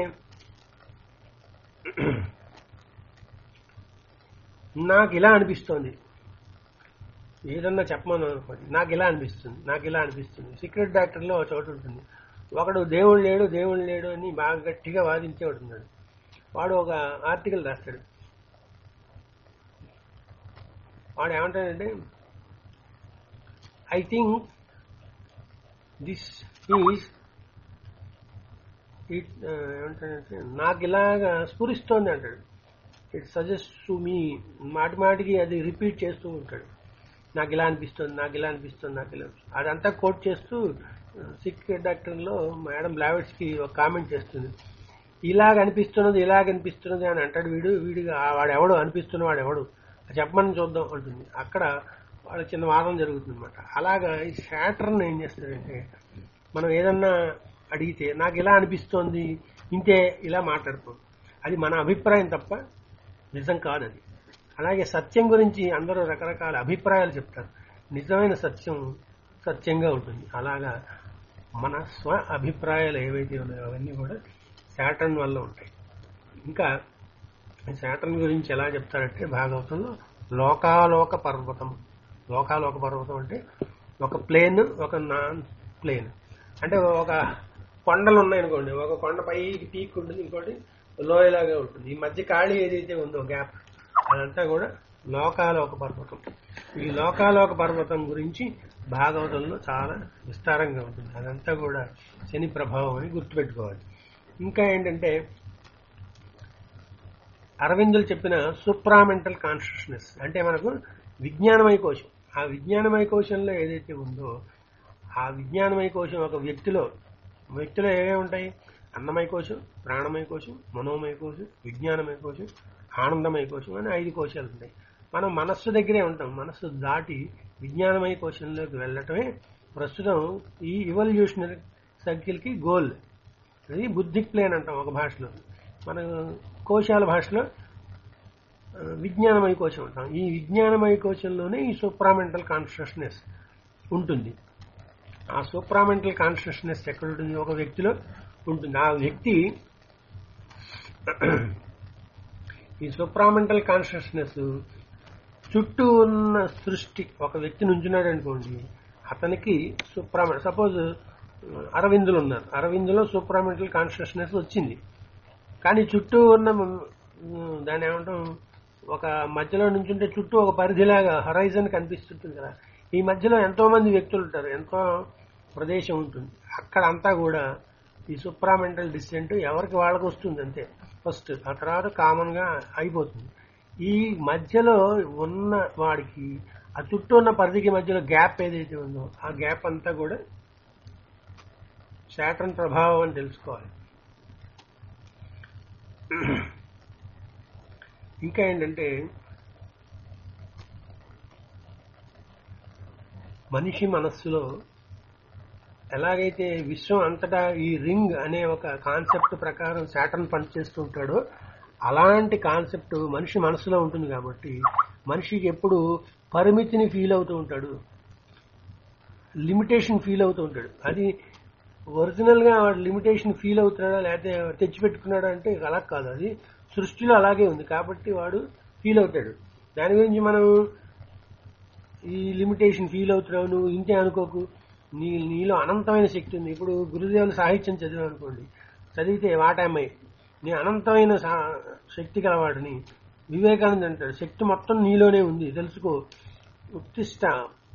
నాకు ఇలా అనిపిస్తోంది ఏదన్నా చెప్పమని అనుకోండి నాకు ఇలా అనిపిస్తుంది నాకు ఇలా అనిపిస్తుంది సీక్రెట్ డాక్టర్లో ఒక చోటు ఉంటుంది ఒకడు దేవుడు లేడు దేవుడు లేడు అని బాగా గట్టిగా వాదించేవాడు ఉన్నాడు వాడు ఒక ఆర్టికల్ రాస్తాడు వాడు ఏమంటాడంటే I think this is it ఏమంటాడంటే నాకు ఇలాగా స్ఫురిస్తోంది అంటాడు ఇట్ సజెస్ట్ టు మీ మాటి మాటికి అది రిపీట్ చేస్తూ ఉంటాడు నాకు ఇలా అనిపిస్తుంది నాకు ఇలా అనిపిస్తుంది నాకు ఇలా అనిపిస్తుంది. అదంతా కోట్ చేస్తూ సిక్ డాక్టర్లో మేడం బ్లావెట్స్కి ఒక కామెంట్ చేస్తుంది ఇలాగ అనిపిస్తున్నది ఇలాగ అనిపిస్తున్నది అని అంటాడు వీడు వీడిగా వాడు ఎవడు అనిపిస్తున్న వాడు ఎవడు అది చెప్పమని చూద్దాం అంటుంది అక్కడ వాళ్ళ చిన్న వాదం జరుగుతుంది అనమాట అలాగా ఈ శాటర్న్ ఏం చేస్తాడంటే మనం ఏదన్నా అడిగితే నాకు ఇలా అనిపిస్తోంది ఇంతే ఇలా మాట్లాడుతాం అది మన అభిప్రాయం తప్ప నిజం కాదు అది అలాగే సత్యం గురించి అందరూ రకరకాల అభిప్రాయాలు చెప్తారు నిజమైన సత్యం సత్యంగా ఉంటుంది అలాగా మన స్వ అభిప్రాయాలు ఏవైతే ఉన్నాయో అవన్నీ కూడా శాటర్న్ వల్ల ఉంటాయి ఇంకా శాటర్న్ గురించి ఎలా చెప్తారంటే భాగవతంలో లోకాలోక పర్వతం లోకాలోక పర్వతం అంటే ఒక ప్లేన్ ఒక నాన్ ప్లేన్ అంటే ఒక కొండలు ఉన్నాయనుకోండి ఒక కొండ పైకి పీక్ ఉంటుంది ఇంకోటి లోయలాగా ఉంటుంది ఈ మధ్య ఖాళీ ఏదైతే ఉందో గ్యాప్ అదంతా కూడా లోకాలోక పర్వతం ఈ లోకాలోక పర్వతం గురించి భాగవతంలో చాలా విస్తారంగా ఉంటుంది అదంతా కూడా శని ప్రభావం అని గుర్తుపెట్టుకోవాలి ఇంకా ఏంటంటే అరవిందులు చెప్పిన సూప్రామెంటల్ కాన్షియస్నెస్ అంటే మనకు విజ్ఞానమయ కోశం ఆ విజ్ఞానమయ కోశంలో ఏదైతే ఉందో ఆ విజ్ఞానమయ కోశం ఒక వ్యక్తిలో వ్యక్తిలో ఏమేమి ఉంటాయి అన్నమయ కోశం ప్రాణమయ కోశం మనోమయ కోశం విజ్ఞానమయ కోశం ఆనందమయ కోశం అని ఐదు కోశాలు ఉంటాయి మనం మనస్సు దగ్గరే ఉంటాం మనస్సు దాటి విజ్ఞానమయ కోశంలోకి వెళ్ళటమే ప్రస్తుతం ఈ ఇవల్యూషనరీ సర్కిల్కి గోల్ అది బుద్ధిక్ ప్లేన్ అంటాం ఒక భాషలో మన కోశాల భాషలో ఆ, విజ్ఞానమయ కోశం అంటాం ఈ విజ్ఞానమయ కోశంలోనే ఈ సూప్రామెంటల్ కాన్షియస్నెస్ ఉంటుంది ఆ సూప్రామెంటల్ కాన్షియస్నెస్ ఎక్కడ ఉంటుంది ఒక వ్యక్తిలో ఉంటుంది ఆ వ్యక్తి ఈ సూప్రామెంటల్ కాన్షియస్నెస్ చుట్టూ ఉన్న సృష్టి ఒక వ్యక్తి నుంచున్నాడు అనుకోండి అతనికి సూప్రామె సపోజ్ అరవిందులు ఉన్నారు అరవిందులో సూప్రామెంటల్ కాన్షియస్నెస్ వచ్చింది కానీ చుట్టూ ఉన్న ఉమ్, దాని ఏమంటాం ఒక మధ్యలో నుంచుంటే చుట్టూ ఒక పరిధిలాగా హరైజన్ కనిపిస్తుంటుంది కదా ఈ మధ్యలో ఎంతో మంది వ్యక్తులు ఉంటారు ఎంతో ప్రదేశం ఉంటుంది అక్కడ అంతా కూడా ఈ సూప్రామెంటల్ డిస్టెంట్ ఎవరికి వాళ్ళకి వస్తుంది అంతే ఫస్ట్ ఆ తర్వాత కామన్ గా అయిపోతుంది ఈ మధ్యలో ఉన్న వాడికి ఆ చుట్టూ ఉన్న పరిధికి మధ్యలో గ్యాప్ ఏదైతే ఉందో ఆ గ్యాప్ అంతా కూడా శాటన్ ప్రభావం అని తెలుసుకోవాలి ఇంకా ఏంటంటే మనిషి మనస్సులో ఎలాగైతే విశ్వం అంతటా ఈ రింగ్ అనే ఒక కాన్సెప్ట్ ప్రకారం శాటర్న్ పనిచేస్తూ ఉంటాడో అలాంటి కాన్సెప్ట్ మనిషి మనసులో ఉంటుంది కాబట్టి మనిషికి ఎప్పుడు పరిమితిని ఫీల్ అవుతూ ఉంటాడు లిమిటేషన్ ఫీల్ అవుతూ ఉంటాడు అది ఒరిజినల్ గా వాడు లిమిటేషన్ ఫీల్ అవుతున్నాడా లేకపోతే తెచ్చిపెట్టుకున్నాడా అంటే అలా కాదు అది సృష్టిలో అలాగే ఉంది కాబట్టి వాడు ఫీల్ అవుతాడు దాని గురించి మనం ఈ లిమిటేషన్ ఫీల్ అవుతున్నావు నువ్వు ఇంతే అనుకోకు నీ నీలో అనంతమైన శక్తి ఉంది ఇప్పుడు గురుదేవుల సాహిత్యం చదివావు అనుకోండి చదివితే వాటామై నీ అనంతమైన సా- శక్తి గలవాడిని వివేకానంద అంటాడు శక్తి మొత్తం నీలోనే ఉంది తెలుసుకో ఉత్తిష్ట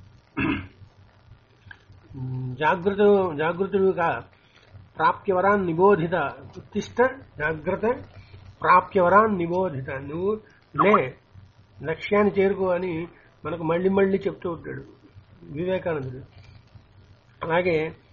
జాగృత జాగృతుడుగా ప్రాప్యవరాన్ నిబోధిత ఉత్తిష్ట జాగ్రత్త ప్రాప్యవరాన్ నిబోధిత నువ్వు లే లక్ష్యాన్ని చేరుకో అని మనకు మళ్ళీ మళ్ళీ చెప్తూ ఉంటాడు వివేకానందుడు అలాగే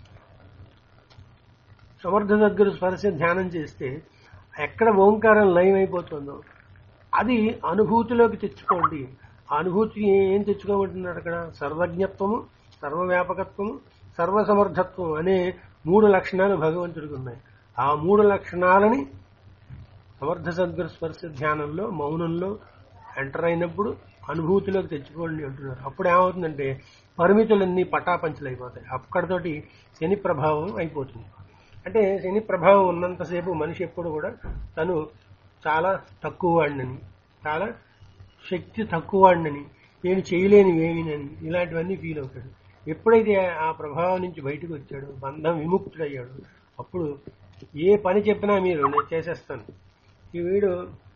సమర్థ దగ్గర స్పర్శ ధ్యానం చేస్తే ఎక్కడ ఓంకారం లయం అయిపోతుందో అది అనుభూతిలోకి తెచ్చుకోండి ఆ అనుభూతి ఏం తెచ్చుకోమంటున్నాడు అక్కడ సర్వజ్ఞత్వము సర్వవ్యాపకత్వము సర్వసమర్థత్వం అనే మూడు లక్షణాలు భగవంతుడికి ఉన్నాయి ఆ మూడు లక్షణాలని సమర్థ సద్గురు స్పర్శ ధ్యానంలో మౌనంలో ఎంటర్ అయినప్పుడు అనుభూతిలోకి తెచ్చుకోండి అంటున్నారు అప్పుడు ఏమవుతుందంటే పరిమితులన్నీ పటాపంచలు అయిపోతాయి అక్కడితోటి శని ప్రభావం అయిపోతుంది అంటే శని ప్రభావం ఉన్నంతసేపు మనిషి ఎప్పుడు కూడా తను చాలా తక్కువ వాడినని చాలా శక్తి తక్కువ వాడినని నేను చేయలేని ఏమినని ఇలాంటివన్నీ ఫీల్ అవుతాడు ఎప్పుడైతే ఆ ప్రభావం నుంచి బయటకు వచ్చాడు బంధం విముక్తుడయ్యాడు అప్పుడు ఏ పని చెప్పినా మీరు నేను చేసేస్తాను ఈ వీడు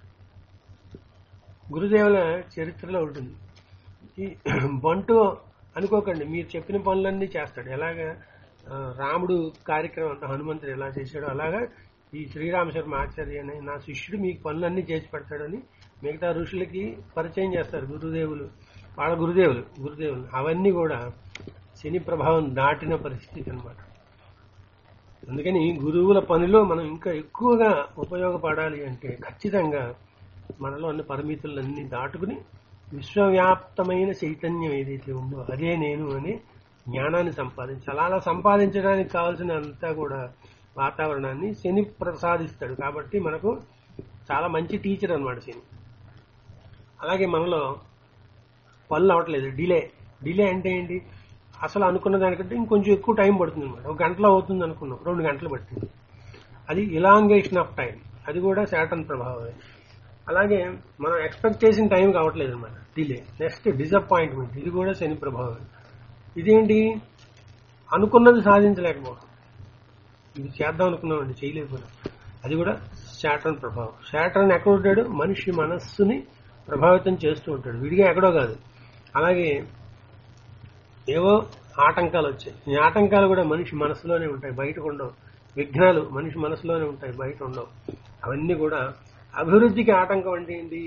గురుదేవుల చరిత్రలో ఉంటుంది ఈ బంటు అనుకోకండి మీరు చెప్పిన పనులన్నీ చేస్తాడు ఎలాగా ఆ, రాముడు కార్యక్రమం అంతా హనుమంతుడు ఎలా చేశాడో అలాగా ఈ శ్రీరామ శర్మ ఆచార్య అనే నా శిష్యుడు మీకు పనులన్నీ చేసి పెడతాడని మిగతా ఋషులకి పరిచయం చేస్తారు గురుదేవులు వాళ్ళ గురుదేవులు గురుదేవులు అవన్నీ కూడా శని ప్రభావం దాటిన పరిస్థితి అన్నమాట అందుకని గురువుల పనిలో మనం ఇంకా ఎక్కువగా ఉపయోగపడాలి అంటే ఖచ్చితంగా మనలో ఉన్న పరిమితులన్నీ దాటుకుని విశ్వవ్యాప్తమైన చైతన్యం ఏదైతే ఉందో అదే నేను అని జ్ఞానాన్ని సంపాదించాలి అలా సంపాదించడానికి కావాల్సిన అంతా కూడా వాతావరణాన్ని శని ప్రసాదిస్తాడు కాబట్టి మనకు చాలా మంచి టీచర్ అన్నమాట శని అలాగే మనలో పనులు అవ్వట్లేదు డిలే డిలే అంటే ఏంటి అసలు అనుకున్న దానికంటే ఇంకొంచెం ఎక్కువ టైం పడుతుంది అనమాట ఒక గంటలో అవుతుంది అనుకున్నాం రెండు గంటలు పట్టింది అది ఇలాంగేషన్ ఆఫ్ టైం అది కూడా శాటన్ ప్రభావమే అలాగే మనం ఎక్స్పెక్ట్ చేసిన టైం కావట్లేదు అనమాట డిలే నెక్స్ట్ డిసప్పాయింట్మెంట్ ఇది కూడా శని ప్రభావం ఇదేంటి అనుకున్నది సాధించలేకపోవడం ఇది చేద్దాం అనుకున్నామండి చేయలేకపోయినాం అది కూడా శాటర్న్ ప్రభావం శాటర్న్ ఎక్కడ ఉంటాడు మనిషి మనస్సుని ప్రభావితం చేస్తూ ఉంటాడు విడిగా ఎక్కడో కాదు అలాగే ఏవో ఆటంకాలు వచ్చాయి ఈ ఆటంకాలు కూడా మనిషి మనసులోనే ఉంటాయి బయటకు ఉండవు విఘ్నాలు మనిషి మనసులోనే ఉంటాయి బయట ఉండవు అవన్నీ కూడా అభివృద్ధికి ఆటంకం అంటే ఏంటి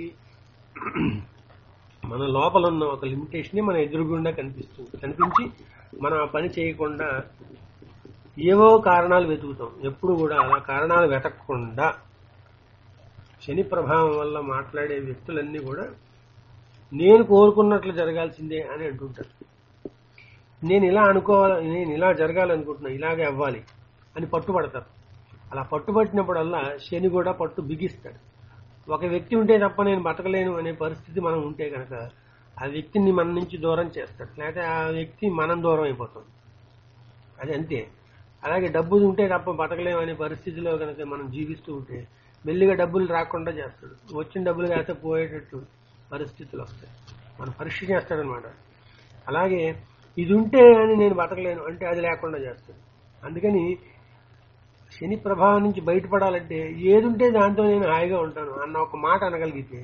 మన లోపల ఉన్న ఒక లిమిటేషన్ మన ఎదురుగుండా కనిపిస్తుంది కనిపించి మనం ఆ పని చేయకుండా ఏవో కారణాలు వెతుకుతాం ఎప్పుడు కూడా అలా కారణాలు వెతకకుండా శని ప్రభావం వల్ల మాట్లాడే వ్యక్తులన్నీ కూడా నేను కోరుకున్నట్లు జరగాల్సిందే అని అంటుంటారు నేను ఇలా అనుకోవాలి నేను ఇలా జరగాలనుకుంటున్నా ఇలాగే అవ్వాలి అని పట్టుబడతారు అలా పట్టుబట్టినప్పుడల్లా శని కూడా పట్టు బిగిస్తాడు ఒక వ్యక్తి ఉంటే తప్ప నేను బతకలేను అనే పరిస్థితి మనం ఉంటే కనుక ఆ వ్యక్తిని మన నుంచి దూరం చేస్తాడు లేకపోతే ఆ వ్యక్తి మనం దూరం అయిపోతాం అది అంతే అలాగే డబ్బు ఉంటే తప్ప బతకలేము అనే పరిస్థితిలో కనుక మనం జీవిస్తూ ఉంటే మెల్లిగా డబ్బులు రాకుండా చేస్తాడు వచ్చిన డబ్బులు కాకపోతే పోయేటట్టు పరిస్థితులు వస్తాయి మనం పరీక్ష చేస్తాడనమాట అలాగే ఇది ఉంటే అని నేను బతకలేను అంటే అది లేకుండా చేస్తాడు అందుకని శని ప్రభావం నుంచి బయటపడాలంటే ఏదుంటే దాంతో నేను హాయిగా ఉంటాను అన్న ఒక మాట అనగలిగితే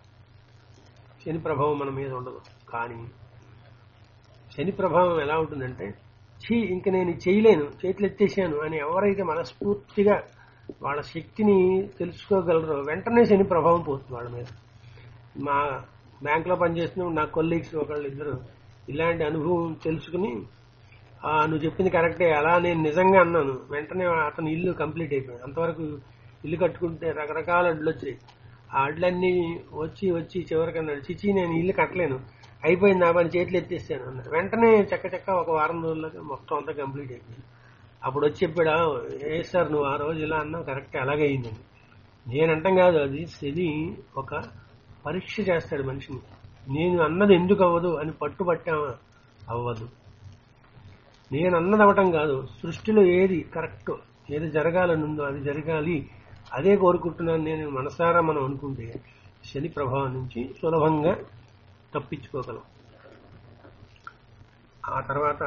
శని ప్రభావం మన మీద ఉండదు కానీ శని ప్రభావం ఎలా ఉంటుందంటే ఛీ ఇంక నేను ఇది చేయలేను చేతులు ఎత్తేసాను అని ఎవరైతే మనస్ఫూర్తిగా వాళ్ళ శక్తిని తెలుసుకోగలరో వెంటనే శని ప్రభావం పోతుంది వాళ్ళ మీద మా బ్యాంకులో పనిచేస్తున్న నా కొలీగ్స్ ఒకళ్ళు ఇద్దరు ఇలాంటి అనుభవం తెలుసుకుని "ఆ, నువ్వు చెప్పింది కరెక్టే అలా నేను నిజంగా అన్నాను వెంటనే అతని ఇల్లు కంప్లీట్ అయిపోయింది అంతవరకు ఇల్లు కట్టుకుంటే రకరకాల అడ్లు వచ్చాయి ఆ అడ్లన్నీ వచ్చి వచ్చి చివరికి అన్నాడు చిచి నేను ఇల్లు కట్టలేను అయిపోయింది నా పని చేతులు ఎత్తేసాను అన్నాడు వెంటనే చక్క చక్క ఒక వారం రోజుల్లో మొత్తం అంతా కంప్లీట్ అయిపోయింది అప్పుడు వచ్చి చెప్పాడా ఏ సార్ నువ్వు ఆ రోజు ఇలా అన్నావు కరెక్ట్ అలాగే అయిందని నేను అంటాం కాదు అది శని ఒక పరీక్ష చేస్తాడు మనిషిని నేను అన్నది ఎందుకు అవ్వదు అని పట్టుబట్టామా అవ్వదు నేను అన్నది అవ్వటం కాదు సృష్టిలో ఏది కరెక్ట్ ఏది జరగాలని ఉందో అది జరగాలి అదే కోరుకుంటున్నాను నేను మనసారా మనం అనుకుంటే శని ప్రభావం నుంచి సులభంగా తప్పించుకోగలం ఆ తర్వాత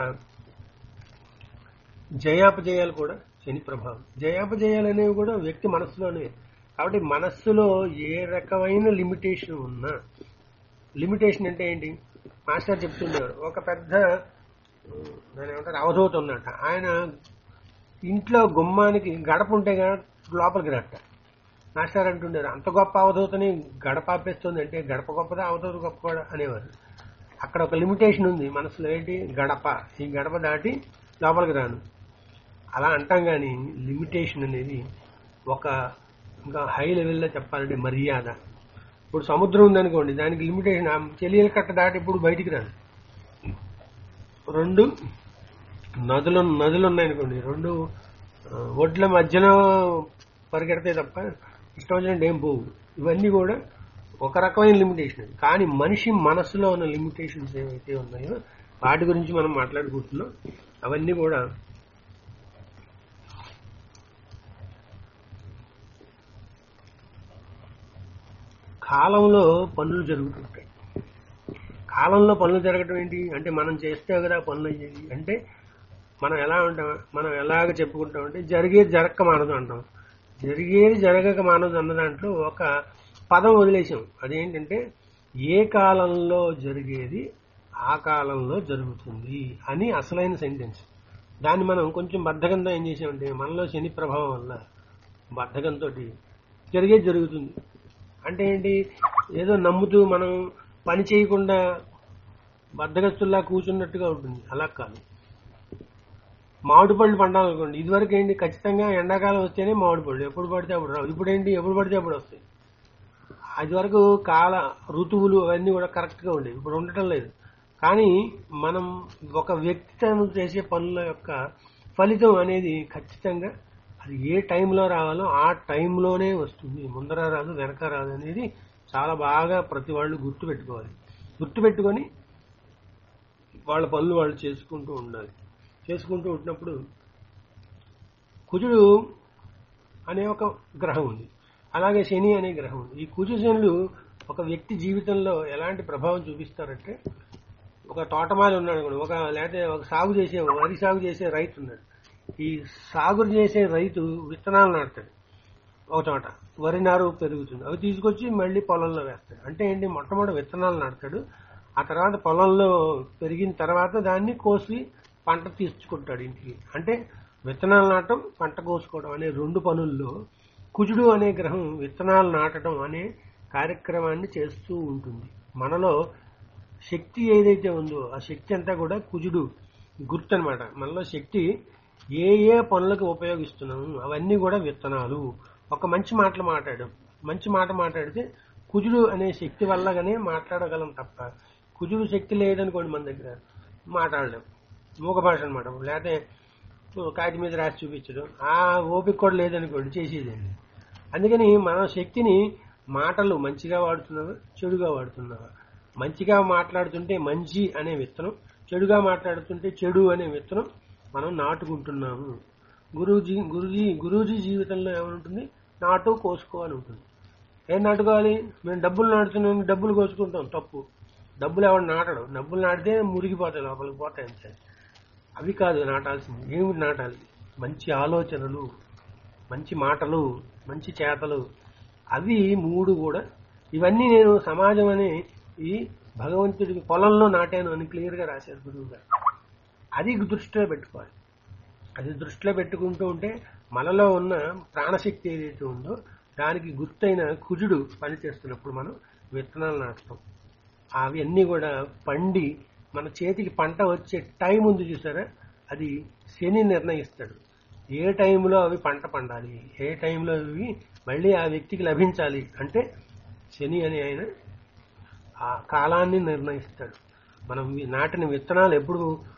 జయాపజయాలు కూడా శని ప్రభావం జయాపజయాలు అనేవి కూడా వ్యక్తి మనస్సులోనే కాబట్టి మనస్సులో ఏ రకమైన లిమిటేషన్ ఉన్నా లిమిటేషన్ అంటే ఏంటి మాస్టర్ చెప్తున్నారు ఒక పెద్ద ఉమ్, దాని ఏమంటారు అవధూత ఉన్నట్ట ఆయన ఇంట్లో గుమ్మానికి గడప ఉంటే గనక లోపలికి రట్ట మాస్టర్ అంటుండారు అంత గొప్ప అవధూతని గడప ఆపేస్తుంది అంటే గడప గొప్పదా అవధూత గొప్ప అనేవారు అక్కడ ఒక లిమిటేషన్ ఉంది మనసులో ఏంటి గడప ఈ గడప దాటి లోపలికి రాను అలా అంటాం కానీ లిమిటేషన్ అనేది ఒక ఇంకా హై లెవెల్లో చెప్పాలంటే మర్యాద ఇప్పుడు సముద్రం ఉందనుకోండి దానికి లిమిటేషన్ ఆ చెలియల కట్ట దాటి ఇప్పుడు బయటికి రాదు రెండు నదులు నదులు ఉన్నాయనుకోండి రెండు ఆ, ఒడ్ల మధ్యలో పరిగెడితే తప్ప ఇష్టం వచ్చినట్టు ఏం పోవు ఇవన్నీ కూడా ఒక రకమైన లిమిటేషన్ అది కానీ మనిషి మనసులో ఉన్న లిమిటేషన్స్ ఏవైతే ఉన్నాయో వాటి గురించి మనం మాట్లాడుకుంటున్నాం అవన్నీ కూడా కాలంలో పనులు జరుగుతుంటాయి కాలంలో పనులు జరగటం ఏంటి అంటే మనం చేస్తే కదా పనులు అయ్యేది అంటే మనం ఎలా ఉంటాం మనం ఎలాగ చెప్పుకుంటాం అంటే జరిగేది జరగక మానదు అంటాం జరిగేది జరగక మానదు అన్న దాంట్లో ఒక పదం వదిలేసాం అదేంటంటే ఏ కాలంలో జరిగేది ఆ కాలంలో జరుగుతుంది అని అసలైన సెంటెన్స్ దాన్ని మనం కొంచెం బద్ధకంతో ఏం చేసామంటే మనలో శని ప్రభావం వల్ల బద్ధకంతో జరిగేది జరుగుతుంది అంటే ఏంటి ఏదో నమ్ముతూ మనం పని చేయకుండా బద్దగస్తుల్లా కూర్చున్నట్టుగా ఉంటుంది అలా కాదు మామిడి పళ్ళు పండాలనుకోండి ఇదివరకు ఏంటి ఖచ్చితంగా ఎండాకాలం వస్తేనే మామిడి పళ్ళు ఎప్పుడు పడితే అప్పుడు రావు ఇప్పుడు ఏంటి ఎప్పుడు పడితే అప్పుడు వస్తాయి అది వరకు కాల ఋతువులు అవన్నీ కూడా కరెక్ట్గా ఉండేవి ఇప్పుడు ఉండటం లేదు కానీ మనం ఒక వ్యక్తి తను చేసే పనుల యొక్క ఫలితం అనేది ఖచ్చితంగా అది ఏ టైంలో రావాలో ఆ టైంలోనే వస్తుంది ముందర రాదు వెనక రాదు అనేది చాలా బాగా ప్రతి వాళ్ళు గుర్తు పెట్టుకోవాలి గుర్తు పెట్టుకొని వాళ్ళ పనులు వాళ్ళు చేసుకుంటూ ఉండాలి చేసుకుంటూ ఉంటున్నప్పుడు కుజుడు అనే ఒక గ్రహం ఉంది అలాగే శని అనే గ్రహం ఉంది ఈ కుజు శనులు ఒక వ్యక్తి జీవితంలో ఎలాంటి ప్రభావం చూపిస్తారంటే ఒక తోటమాలి ఉన్నాడు అనుకోండి ఒక లేకపోతే ఒక సాగు చేసే వరి సాగు చేసే రైతు ఉన్నాడు ఈ సాగు చేసే రైతు విత్తనాలు నాటుతాడు ఒక చోట వరి నారు పెరుగుతుంది అవి తీసుకొచ్చి మళ్ళీ పొలంలో వేస్తాడు అంటే ఏంటి మొట్టమొదటి విత్తనాలు నాటుతాడు ఆ తర్వాత పొలంలో పెరిగిన తర్వాత దాన్ని కోసి పంట తీసుకుంటాడు ఇంటికి అంటే విత్తనాలు నాటడం పంట కోసుకోవడం అనే రెండు పనుల్లో కుజుడు అనే గ్రహం విత్తనాలు నాటడం అనే కార్యక్రమాన్ని చేస్తూ ఉంటుంది మనలో శక్తి ఏదైతే ఉందో ఆ శక్తి అంతా కూడా కుజుడు గుర్తు అనమాట మనలో శక్తి ఏ ఏ పనులకు ఉపయోగిస్తున్నాము అవన్నీ కూడా విత్తనాలు ఒక మంచి మాటలు మాట్లాడడం మంచి మాట మాట్లాడితే కుజుడు అనే శక్తి వల్లగానే మాట్లాడగలం తప్ప కుజుడు శక్తి లేదనుకోండి మన దగ్గర మాట్లాడలేం మూగ భాష అనమాట లేకపోతే కాటి మీద రాసి చూపించడం ఆ ఓపిక కూడా లేదనుకోండి చేసేదండి అందుకని మన శక్తిని మాటలు మంచిగా వాడుతున్నావా చెడుగా వాడుతున్నావా మంచిగా మాట్లాడుతుంటే మంచి అనే విత్తనం చెడుగా మాట్లాడుతుంటే చెడు అనే విత్తనం మనం నాటుకుంటున్నాము గురూజీ గురుజీ గురూజీ జీవితంలో ఏమనుంటుంది నాటు కోసుకో అని ఉంటుంది ఏం నాటుకోవాలి మేము డబ్బులు నాటుతున్నాం డబ్బులు కోసుకుంటాం తప్పు డబ్బులు ఎవరు నాటడం డబ్బులు నాటితే మురిగిపోతాయి లోపలికి పోతాయి అంతే అవి కాదు నాటాల్సింది ఏమిటి నాటాలి మంచి ఆలోచనలు మంచి మాటలు మంచి చేతలు అవి మూడు కూడా ఇవన్నీ నేను సమాజం అనే ఈ భగవంతుడికి పొలంలో నాటాను అని క్లియర్ గా రాశారు గురువు గారు అది దృష్టిలో పెట్టుకోవాలి అది దృష్టిలో పెట్టుకుంటూ ఉంటే మనలో ఉన్న ప్రాణశక్తి ఏదైతే ఉందో దానికి గుర్తైన కుజుడు పనిచేస్తున్నప్పుడు మనం విత్తనాలు నాటుతాం అవి అన్నీ కూడా పండి మన చేతికి పంట వచ్చే టైం ఉంది చూసారా అది శని నిర్ణయిస్తాడు ఏ టైంలో అవి పంట పండాలి ఏ టైంలో అవి మళ్ళీ ఆ వ్యక్తికి లభించాలి అంటే శని అని ఆయన ఆ కాలాన్ని నిర్ణయిస్తాడు మనం ఈ నాటిన విత్తనాలు ఎప్పుడు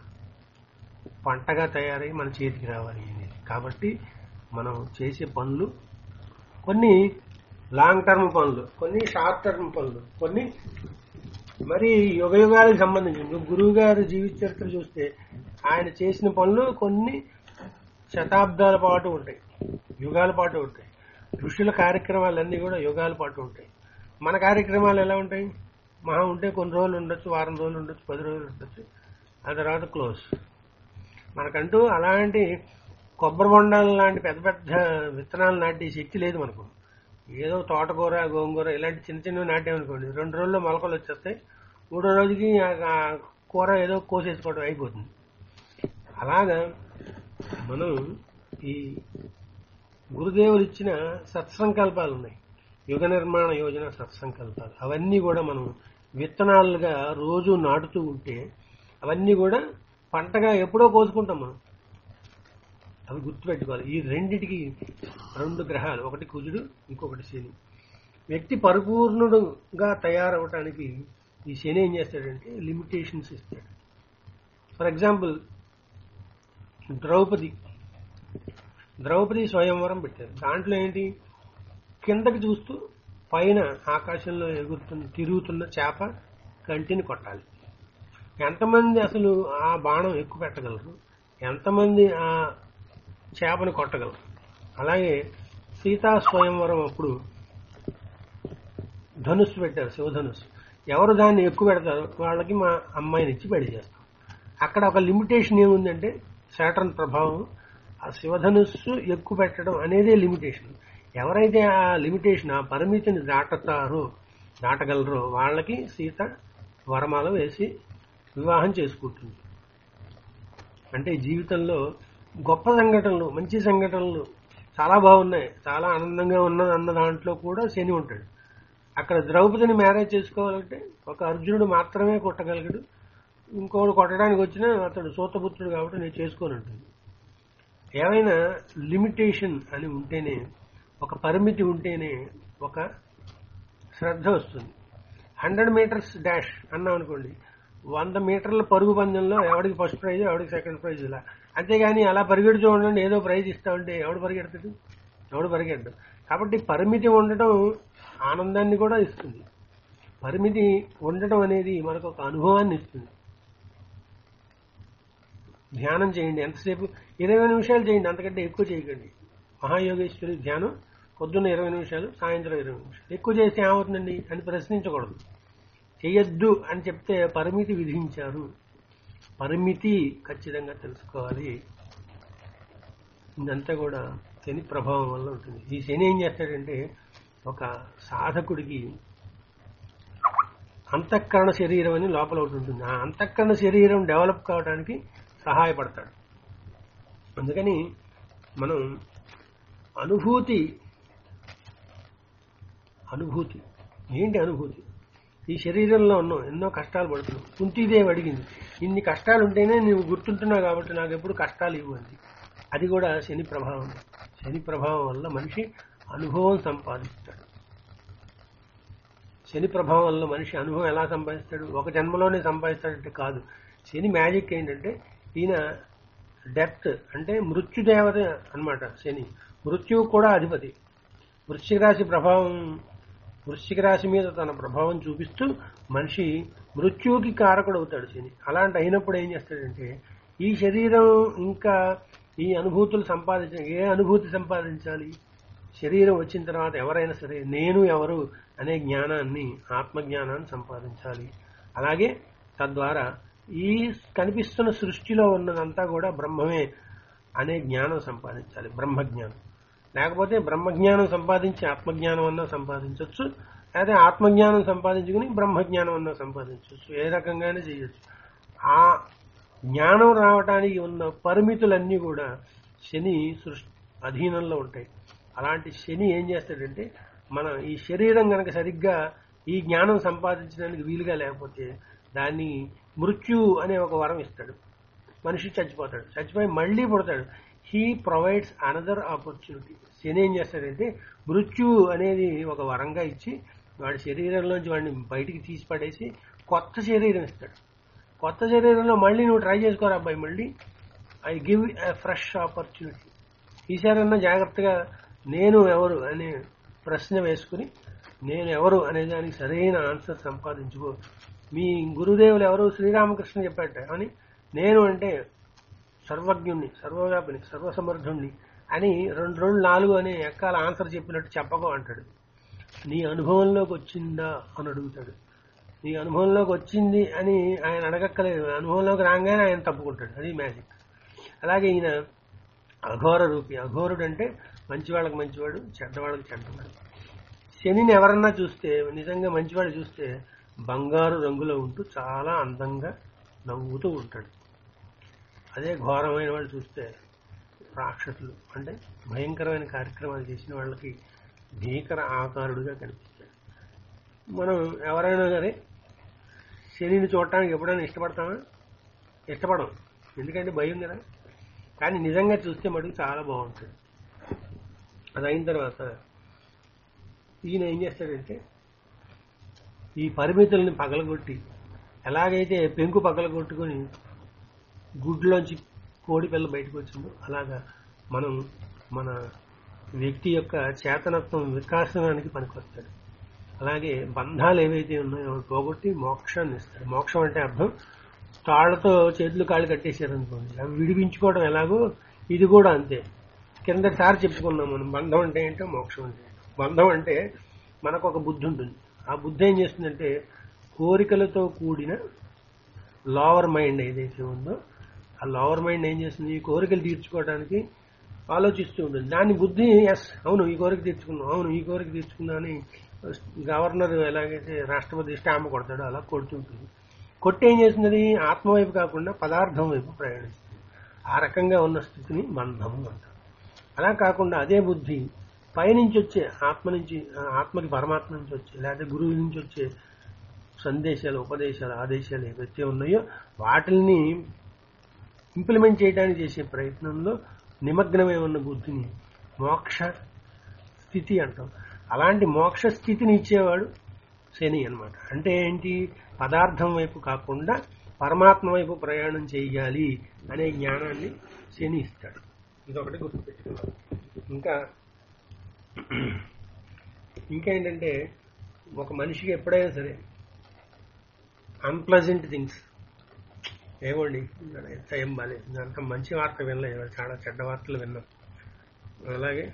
పంటగా తయారై మన చేతికి రావాలి అనేది కాబట్టి మనం చేసే పనులు కొన్ని లాంగ్ టర్మ్ పనులు కొన్ని షార్ట్ టర్మ్ పనులు కొన్ని మరి యుగ యుగాలకు సంబంధించి గురువు గారి జీవిత చరిత్ర చూస్తే ఆయన చేసిన పనులు కొన్ని శతాబ్దాల పాటు ఉంటాయి యుగాల పాటు ఉంటాయి ఋషుల కార్యక్రమాలన్నీ కూడా యుగాల పాటు ఉంటాయి మన కార్యక్రమాలు ఎలా ఉంటాయి మహా ఉంటే కొన్ని రోజులు ఉండొచ్చు వారం రోజులు ఉండొచ్చు పది రోజులు ఉండొచ్చు ఆ తర్వాత క్లోజ్ మనకంటూ అలాంటి కొబ్బరి బొండాలు లాంటి పెద్ద పెద్ద విత్తనాలు నాటే శక్తి లేదు మనకు ఏదో తోటకూర గోంగూర ఇలాంటి చిన్న చిన్నవి నాటామనుకోండి రెండు రోజుల్లో మొలకలు వచ్చేస్తాయి మూడో రోజుకి ఆ- ఆ కూర ఏదో కోసేసుకోవడం అయిపోతుంది అలాగా మనం ఈ గురుదేవులు ఇచ్చిన సత్సంకల్పాలు ఉన్నాయి యుగ నిర్మాణ యోజన సత్సంకల్పాలు అవన్నీ కూడా మనం విత్తనాలుగా రోజు నాటుతూ ఉంటే అవన్నీ కూడా పంటగా ఎప్పుడో కోసుకుంటాం మనం అవి గుర్తుపెట్టుకోవాలి ఈ రెండిటికి రెండు గ్రహాలు ఒకటి కుజుడు ఇంకొకటి శని వ్యక్తి పరిపూర్ణుడుగా తయారవటానికి ఈ శని ఏం చేస్తాడంటే లిమిటేషన్స్ ఇస్తాడు ఫర్ ఎగ్జాంపుల్ ద్రౌపది ద్రౌపది స్వయంవరం పెట్టారు దాంట్లో ఏంటి కిందకి చూస్తూ పైన ఆకాశంలో ఎగురుతున్న తిరుగుతున్న చేప కంటిని కొట్టాలి ఎంతమంది అసలు ఆ బాణం ఎక్కువ పెట్టగలరు ఎంతమంది ఆ చేపని కొట్టగలరు అలాగే సీతా స్వయంవరం అప్పుడు ధనుస్సు పెట్టారు శివధనుస్సు ఎవరు దాన్ని ఎక్కువ పెడతారో వాళ్ళకి మా అమ్మాయిని ఇచ్చి పెళ్లి చేస్తాం అక్కడ ఒక లిమిటేషన్ ఏముందంటే శాటర్న్ ప్రభావం ఆ శివధనుస్సు ఎక్కువ పెట్టడం అనేదే లిమిటేషన్ ఎవరైతే ఆ లిమిటేషన్ ఆ పరిమితిని దాటుతారో దాటగలరో వాళ్ళకి సీత వరమాల వేసి వివాహం చేసుకుంటుంది అంటే జీవితంలో గొప్ప సంఘటనలు మంచి సంఘటనలు చాలా బాగున్నాయి చాలా ఆనందంగా ఉన్నది అన్న దాంట్లో కూడా శని ఉంటాడు అక్కడ ద్రౌపదిని మ్యారేజ్ చేసుకోవాలంటే ఒక అర్జునుడు మాత్రమే కొట్టగలిగాడు ఇంకోడు కొట్టడానికి వచ్చినా అతడు సూతపుత్రుడు కాబట్టి నేను చేసుకోను ఉంటుంది ఏమైనా లిమిటేషన్ అని ఉంటేనే ఒక పరిమితి ఉంటేనే ఒక శ్రద్ధ వస్తుంది హండ్రెడ్ మీటర్స్ డాష్ అన్నాం అనుకోండి వంద మీటర్ల పరుగు పందెంలో ఎవడికి ఫస్ట్ ప్రైజ్ ఎవడికి సెకండ్ ప్రైజ్ ఇలా అంతేగాని అలా పరిగెడు చూడండి ఏదో ప్రైజ్ ఇస్తామంటే ఎవడు పరిగెడతాడు ఎవడు పరిగెడతాడు కాబట్టి పరిమితి ఉండటం ఆనందాన్ని కూడా ఇస్తుంది పరిమితి ఉండటం అనేది మనకు ఒక అనుభవాన్ని ఇస్తుంది ధ్యానం చేయండి ఎంతసేపు ఇరవై నిమిషాలు చేయండి అంతకంటే ఎక్కువ చేయకండి మహాయోగేశ్వరి ధ్యానం పొద్దున్న ఇరవై నిమిషాలు సాయంత్రం ఇరవై నిమిషాలు ఎక్కువ చేస్తే ఏమవుతుందండి అని ప్రశ్నించకూడదు చేయొద్దు అని చెప్తే పరిమితి విధించారు పరిమితి ఖచ్చితంగా తెలుసుకోవాలి ఇదంతా కూడా శని ప్రభావం వల్ల ఉంటుంది ఈ శని ఏం చేస్తాడంటే ఒక సాధకుడికి అంతఃకరణ శరీరం అని లోపల ఒకటి ఉంటుంది ఆ అంతఃకరణ శరీరం డెవలప్ కావడానికి సహాయపడతాడు అందుకని మనం అనుభూతి అనుభూతి ఏంటి అనుభూతి ఈ శరీరంలో ఉన్నాం ఎన్నో కష్టాలు పడుతున్నాం కుంతిదేవి అడిగింది ఇన్ని కష్టాలు ఉంటేనే నువ్వు గుర్తుంటున్నావు కాబట్టి నాకు ఎప్పుడు కష్టాలు ఇవ్వండి అది కూడా శని ప్రభావం శని ప్రభావం వల్ల మనిషి అనుభవం సంపాదిస్తాడు శని ప్రభావం వల్ల మనిషి అనుభవం ఎలా సంపాదిస్తాడు ఒక జన్మలోనే సంపాదిస్తాడంటే కాదు శని మ్యాజిక్ ఏంటంటే ఈయన డెత్ అంటే మృత్యుదేవత అన్నమాట శని మృత్యువు కూడా అధిపతి వృశ్చిక రాశి ప్రభావం వృశ్చిక రాశి మీద తన ప్రభావం చూపిస్తూ మనిషి మృత్యువుకి కారకుడు అవుతాడు శని అలాంటి అయినప్పుడు ఏం చేస్తాడంటే ఈ శరీరం ఇంకా ఈ అనుభూతులు సంపాదించ ఏ అనుభూతి సంపాదించాలి శరీరం వచ్చిన తర్వాత ఎవరైనా సరే నేను ఎవరు అనే జ్ఞానాన్ని ఆత్మజ్ఞానాన్ని సంపాదించాలి అలాగే తద్వారా ఈ కనిపిస్తున్న సృష్టిలో ఉన్నదంతా కూడా బ్రహ్మమే అనే జ్ఞానం సంపాదించాలి బ్రహ్మజ్ఞానం లేకపోతే బ్రహ్మజ్ఞానం సంపాదించి ఆత్మజ్ఞానం అన్నా సంపాదించవచ్చు లేదా ఆత్మజ్ఞానం సంపాదించుకుని బ్రహ్మజ్ఞానం అన్నా సంపాదించవచ్చు ఏ రకంగానే చేయొచ్చు ఆ జ్ఞానం రావటానికి ఉన్న పరిమితులన్నీ కూడా శని సృష్టి అధీనంలో ఉంటాయి అలాంటి శని ఏం చేస్తాడంటే మన ఈ శరీరం గనక సరిగ్గా ఈ జ్ఞానం సంపాదించడానికి వీలుగా లేకపోతే దాన్ని మృత్యు అనే ఒక వరం ఇస్తాడు మనిషి చచ్చిపోతాడు చచ్చిపోయి మళ్ళీ పుడతాడు he provides another opportunity Shani ఏం చేస్తాడంటే మృత్యు అనేది ఒక వరంగా ఇచ్చి వాడి శరీరంలోంచి వాడిని బయటికి తీసి పడేసి కొత్త శరీరం ఇస్తాడు కొత్త శరీరంలో మళ్ళీ నువ్వు ట్రై చేసుకోరా అబ్బాయి మళ్ళీ I give a fresh opportunity ఈసారన్నా జాగ్రత్తగా నేను ఎవరు అనే ప్రశ్న వేసుకుని నేను ఎవరు అనే దానికి సరైన ఆన్సర్ సంపాదించుకో మీ గురుదేవులు ఎవరు శ్రీరామకృష్ణ చెప్పాట అని నేను అంటే సర్వజ్ఞుణ్ణి సర్వవ్యాపిని సర్వసమర్థుణ్ణి అని రెండు రెండు నాలుగు అనే ఎక్కాల ఆన్సర్ చెప్పినట్టు చెప్పకో అంటాడు నీ అనుభవంలోకి వచ్చిందా అని అడుగుతాడు నీ అనుభవంలోకి వచ్చింది అని ఆయన అడగక్కలేదు అనుభవంలోకి రాగానే ఆయన తప్పుకుంటాడు అది మ్యాజిక్ అలాగే ఈయన అఘోర రూపి అఘోరుడు అంటే మంచివాళ్ళకి మంచివాడు చెడ్డవాళ్ళకి చెడ్డవాడు శనిని ఎవరన్నా చూస్తే నిజంగా మంచివాడు చూస్తే బంగారు రంగులో ఉంటూ చాలా అందంగా నవ్వుతూ ఉంటాడు అదే ఘోరమైన వాళ్ళు చూస్తే రాక్షసులు అంటే భయంకరమైన కార్యక్రమాలు చేసిన వాళ్ళకి భీకర ఆకారుడుగా కనిపిస్తాడు మనం ఎవరైనా సరే శనిని చూడటానికి ఎప్పుడైనా ఇష్టపడతామా ఇష్టపడం ఎందుకంటే భయం కదా కానీ నిజంగా చూస్తే మటుకు చాలా బాగుంటుంది అది అయిన తర్వాత ఈయన ఏం చేస్తాడంటే ఈ పరిమితుల్ని పగలగొట్టి ఎలాగైతే పెంకు పగలగొట్టుకొని గుడ్లోంచి కోడి పిల్ల బయటకు వచ్చిందో అలాగా మనం మన వ్యక్తి యొక్క చేతనత్వం వికాసనానికి పనికొస్తాడు అలాగే బంధాలు ఏవైతే ఉన్నాయో అవి పోగొట్టి మోక్షాన్ని ఇస్తాడు మోక్షం అంటే అర్థం తాళ్లతో చేతులు కాళ్ళు కట్టేశారు అనుకోండి అవి విడిపించుకోవడం ఎలాగో ఇది కూడా అంతే కిందసారి చెప్పుకున్నాం మనం బంధం అంటే ఏంటో మోక్షం అంటే ఏంటో. బంధం అంటే మనకు ఒక బుద్ధి ఉంటుంది ఆ బుద్ధి ఏం చేస్తుందంటే కోరికలతో కూడిన లోవర్ మైండ్ ఏదైతే ఉందో ఆ లోవర్ మైండ్ ఏం చేస్తుంది ఈ కోరికలు తీర్చుకోవడానికి ఆలోచిస్తూ ఉంటుంది దాని బుద్ధి ఎస్ అవును ఈ కోరిక తీర్చుకున్నాం అవును ఈ కోరిక తీర్చుకున్నా అని గవర్నర్ ఎలాగైతే రాష్ట్రపతి స్టాంప్ కొడతాడో అలా కొడుతుంటుంది కొట్టి ఏం చేస్తుంది అది ఆత్మ వైపు కాకుండా పదార్థం వైపు ప్రయాణిస్తుంది ఆ రకంగా ఉన్న స్థితిని బంధము అంటారు అలా కాకుండా అదే బుద్ధి పైనుంచి వచ్చే ఆత్మ నుంచి ఆ, ఆత్మకి పరమాత్మ నుంచి వచ్చే లేదా గురువు నుంచి వచ్చే సందేశాలు ఉపదేశాలు ఆదేశాలు ఏవైతే ఉన్నాయో వాటిని ఇంప్లిమెంట్ చేయడానికి చేసే ప్రయత్నంలో నిమగ్నమై ఉన్న బుద్ధిని మోక్ష స్థితి అంటాం అలాంటి మోక్ష స్థితిని ఇచ్చేవాడు శని అన్నమాట అంటే ఏంటి పదార్థం వైపు కాకుండా పరమాత్మ వైపు ప్రయాణం చేయాలి అనే జ్ఞానాన్ని శని ఇస్తాడు ఇదొకటి గుర్తుపెట్టుకోవాలి ఇంకా ఇంకా ఏంటంటే ఒక మనిషికి ఎప్పుడైనా సరే అన్ప్లజెంట్ థింగ్స్ ఏమోండి ఎంత ఏం బాలేదు అంత మంచి వార్త వినలేదు ఇవాళ చాలా చెడ్డ వార్తలు విన్నాం అలాగే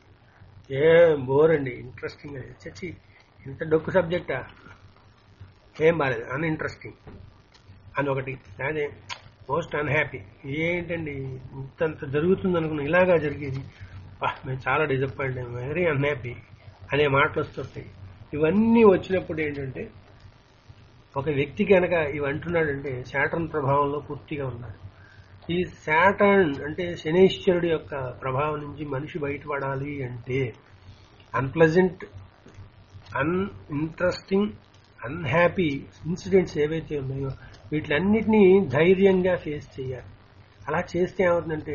ఏ బోర్ అండి ఇంట్రెస్టింగ్ చచ్చి ఇంత డొక్కు సబ్జెక్టా ఏం బాలేదు అన్ఇంట్రెస్టింగ్ అని ఒకటి అదే మోస్ట్ అన్హ్యాపీ ఏంటండి ఇంతంత జరుగుతుంది అనుకున్న ఇలాగా జరిగేది "పా, మేము చాలా డిసప్పాయింట్ వెరీ అన్హ్యాపీ అనే మాటలు వస్తుంటాయి ఇవన్నీ వచ్చినప్పుడు ఏంటంటే ఒక వ్యక్తి కనుక ఇవి అంటున్నాడంటే శాటర్న్ ప్రభావంలో పూర్తిగా ఉన్నాడు ఈ శాటర్న్ అంటే శనీశ్వరుడి యొక్క ప్రభావం నుంచి మనిషి బయటపడాలి అంటే unpleasant uninteresting unhappy incidents ఏవైతే ఉన్నాయో వీటిలన్నిటినీ ధైర్యంగా ఫేస్ చేయాలి అలా చేస్తే ఏమవుతుందంటే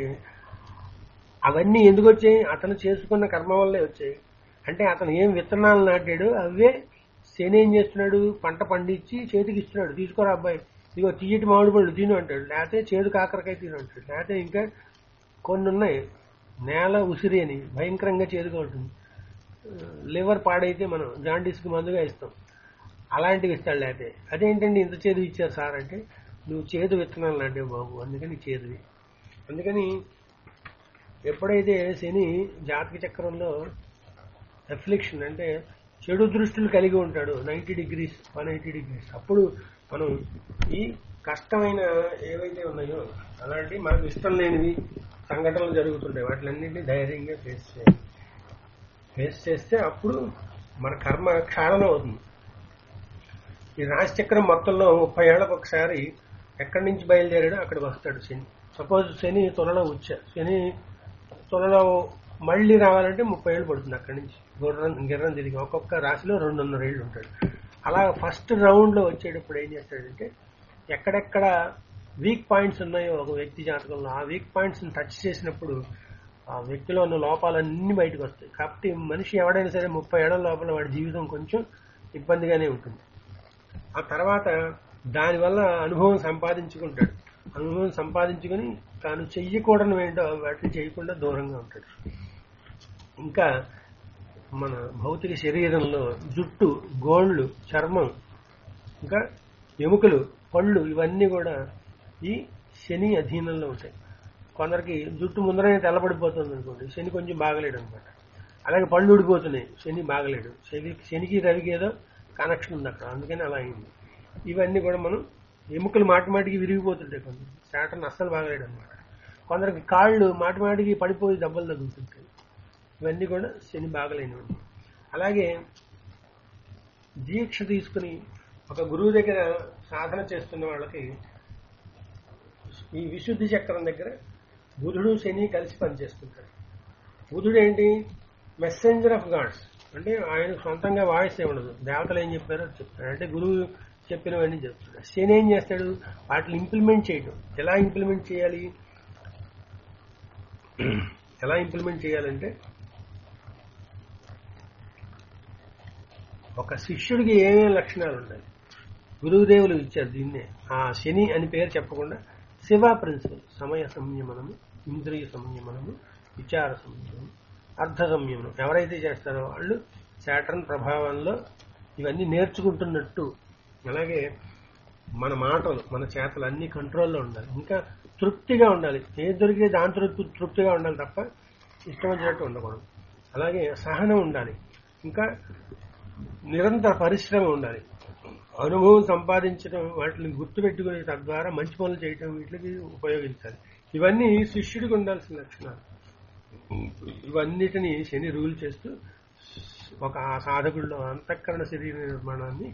అవన్నీ ఎందుకు వచ్చాయి అతను చేసుకున్న కర్మ వల్లే వచ్చాయి అంటే అతను ఏం విత్తనాలు నాటాడు అవే శని ఏం చేస్తున్నాడు పంట పండించి చేతికి ఇస్తున్నాడు తీసుకోరా అబ్బాయి ఇదిగో తీయటి మామిడి పళ్ళు తిను అంటాడు లేకపోతే చేదు కాకరకాయ తిను అంటాడు లేకపోతే ఇంకా కొన్ని ఉన్నాయి నేల ఉసిరి అని భయంకరంగా చేదుగా ఉంటుంది లివర్ పాడైతే మనం జాండీస్కి మందుగా ఇస్తాం అలాంటివి ఇస్తాడు లేకపోతే అదేంటండి ఇంత చేదు ఇచ్చారు సార్ అంటే నువ్వు చేదు విత్తనాలు నాటేవు బాబు అందుకని చేదువి అందుకని ఎప్పుడైతే శని జాతక చక్రంలో ఎఫ్లిక్షన్ అంటే చెడు దృష్టిలు కలిగి ఉంటాడు ninety degrees one eighty degrees అప్పుడు మనం ఈ కష్టమైన ఏవైతే ఉన్నాయో అలాంటి మనకు ఇష్టం లేనివి సంఘటనలు జరుగుతుంటాయి వాటిలన్నింటినీ ధైర్యంగా ఫేస్ చేయాలి ఫేస్ చేస్తే అప్పుడు మన కర్మ క్షాళన అవుతుంది ఈ రాశిచక్రం మొత్తంలో ముప్పై ఏళ్ళకు ఒకసారి ఎక్కడి నుంచి బయలుదేరాడో అక్కడికి వస్తాడు శని సపోజ్ శని తులలో వచ్చా శని తులలో మళ్ళీ రావాలంటే ముప్పై ఏళ్ళు పడుతుంది అక్కడి నుంచి గుర్రం గిర్రం తిరిగి ఒక్కొక్క రాశిలో రెండున్నర ఏళ్ళు ఉంటాడు అలా ఫస్ట్ రౌండ్ లో వచ్చేటప్పుడు ఏం చేస్తాడంటే ఎక్కడెక్కడ వీక్ పాయింట్స్ ఉన్నాయో ఒక వ్యక్తి జాతకంలో ఆ వీక్ పాయింట్స్ టచ్ చేసినప్పుడు ఆ వ్యక్తిలో ఉన్న లోపాలన్నీ బయటకు వస్తాయి కాబట్టి మనిషి ఎవడైనా సరే ముప్పై ఏళ్ల లోపల వాడి జీవితం కొంచెం ఇబ్బందిగానే ఉంటుంది ఆ తర్వాత దానివల్ల అనుభవం సంపాదించుకుంటాడు అనుభవం సంపాదించుకుని తాను చెయ్యకూడని ఏంటో వాటిని చేయకుండా దూరంగా ఉంటాడు ఇంకా మన భౌతిక శరీరంలో జుట్టు గోళ్ళు చర్మం ఇంకా ఎముకలు పళ్ళు ఇవన్నీ కూడా ఈ శని అధీనంలో ఉంటాయి కొందరికి జుట్టు ముందరనే తెల్లబడిపోతుంది అనుకోండి శని కొంచెం బాగలేడు అనమాట అలాగే పళ్ళు ఊడిపోతున్నాయి శని బాగలేడు శని శనికి రవికి ఏదో కనెక్షన్ ఉంది అక్కడ అందుకని అలా అయింది ఇవన్నీ కూడా మనం ఎముకలు మాటి మాటికి విరిగిపోతుంటాయి కొందరు శాటన్ అస్సలు బాగలేడు అనమాట కొందరికి కాళ్ళు మాటి మాటికి పడిపోయి దెబ్బలు తగ్గుతుంటాయి ఇవన్నీ కూడా శని బాగలేనివండి అలాగే దీక్ష తీసుకుని ఒక గురువు దగ్గర సాధన చేస్తున్న వాళ్ళకి ఈ విశుద్ధి చక్రం దగ్గర బుధుడు శని కలిసి పనిచేస్తుంటారు బుధుడు ఏంటి మెసెంజర్ ఆఫ్ గాడ్స్ అంటే ఆయన సొంతంగా వాయిస్ ఉండదు దేవతలు ఏం చెప్పారో అది చెప్తాడు అంటే గురువు చెప్పినవన్నీ చెప్తాడు శని ఏం చేస్తాడు వాటిని ఇంప్లిమెంట్ చేయడం ఎలా ఇంప్లిమెంట్ చేయాలి ఎలా ఇంప్లిమెంట్ చేయాలంటే ఒక శిష్యుడికి ఏమేమి లక్షణాలు ఉండాలి గురువుదేవులు ఇచ్చారు దీన్నే ఆ శని అని పేరు చెప్పకుండా శివ ప్రిన్సిపల్ సమయ సంయమనము ఇంద్రియ సంయమనము విచార సంయమనం అర్ధ సంయమనం ఎవరైతే చేస్తారో వాళ్ళు శాటర్న్ ప్రభావంలో ఇవన్నీ నేర్చుకుంటున్నట్టు అలాగే మన మాటలు మన చేతలు అన్ని కంట్రోల్లో ఉండాలి ఇంకా తృప్తిగా ఉండాలి ఏది దొరికితే దాని తృప్తి తృప్తిగా ఉండాలి తప్ప ఇష్టం వచ్చినట్టు ఉండకూడదు అలాగే సహనం ఉండాలి ఇంకా నిరంతర పరిశ్రమ ఉండాలి అనుభవం సంపాదించడం వాటిని గుర్తుపెట్టుకుని తద్వారా మంచి పనులు చేయటం వీటికి ఉపయోగించాలి ఇవన్నీ శిష్యుడికి ఉండాల్సిన లక్షణాలు ఇవన్నిటిని శని రూల్ చేస్తూ ఒక ఆ సాధకుడిలో అంతఃకరణ శరీర నిర్మాణాన్ని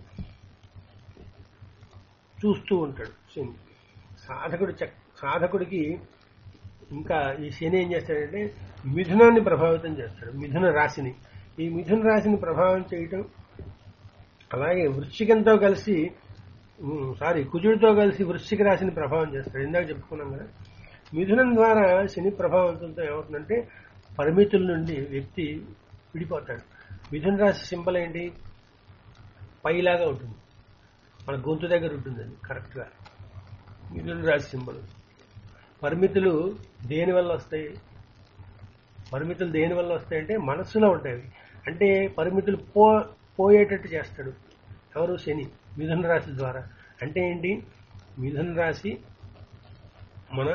చూస్తూ ఉంటాడు శని సాధకుడి చక్- సాధకుడికి ఇంకా ఈ శని ఏం చేస్తాడంటే మిథునాన్ని ప్రభావితం చేస్తాడు మిథున రాశిని ఈ మిథున రాశిని ప్రభావం చేయటం అలాగే వృశ్చికంతో కలిసి ఉమ్, సారీ కుజుడితో కలిసి వృశ్చిక రాశిని ప్రభావం చేస్తాడు ఇందాక చెప్పుకున్నాం కదా మిథునం ద్వారా శని ప్రభావంతో ఏమవుతుందంటే పరిమితుల నుండి వ్యక్తి విడిపోతాడు మిథున రాశి సింబల్ ఏంటి పైలాగా ఉంటుంది మన గొంతు దగ్గర ఉంటుంది అది కరెక్ట్గా మిథున రాశి సింబల్ పరిమితులు దేని వల్ల వస్తాయి పరిమితులు దేని వల్ల వస్తాయంటే మనస్సులో ఉంటాయి అవి. అంటే పరిమితులు పో పోయేటట్టు చేస్తాడు ఎవరు శని మిథున రాశి ద్వారా అంటే ఏంటి మిథున రాశి మన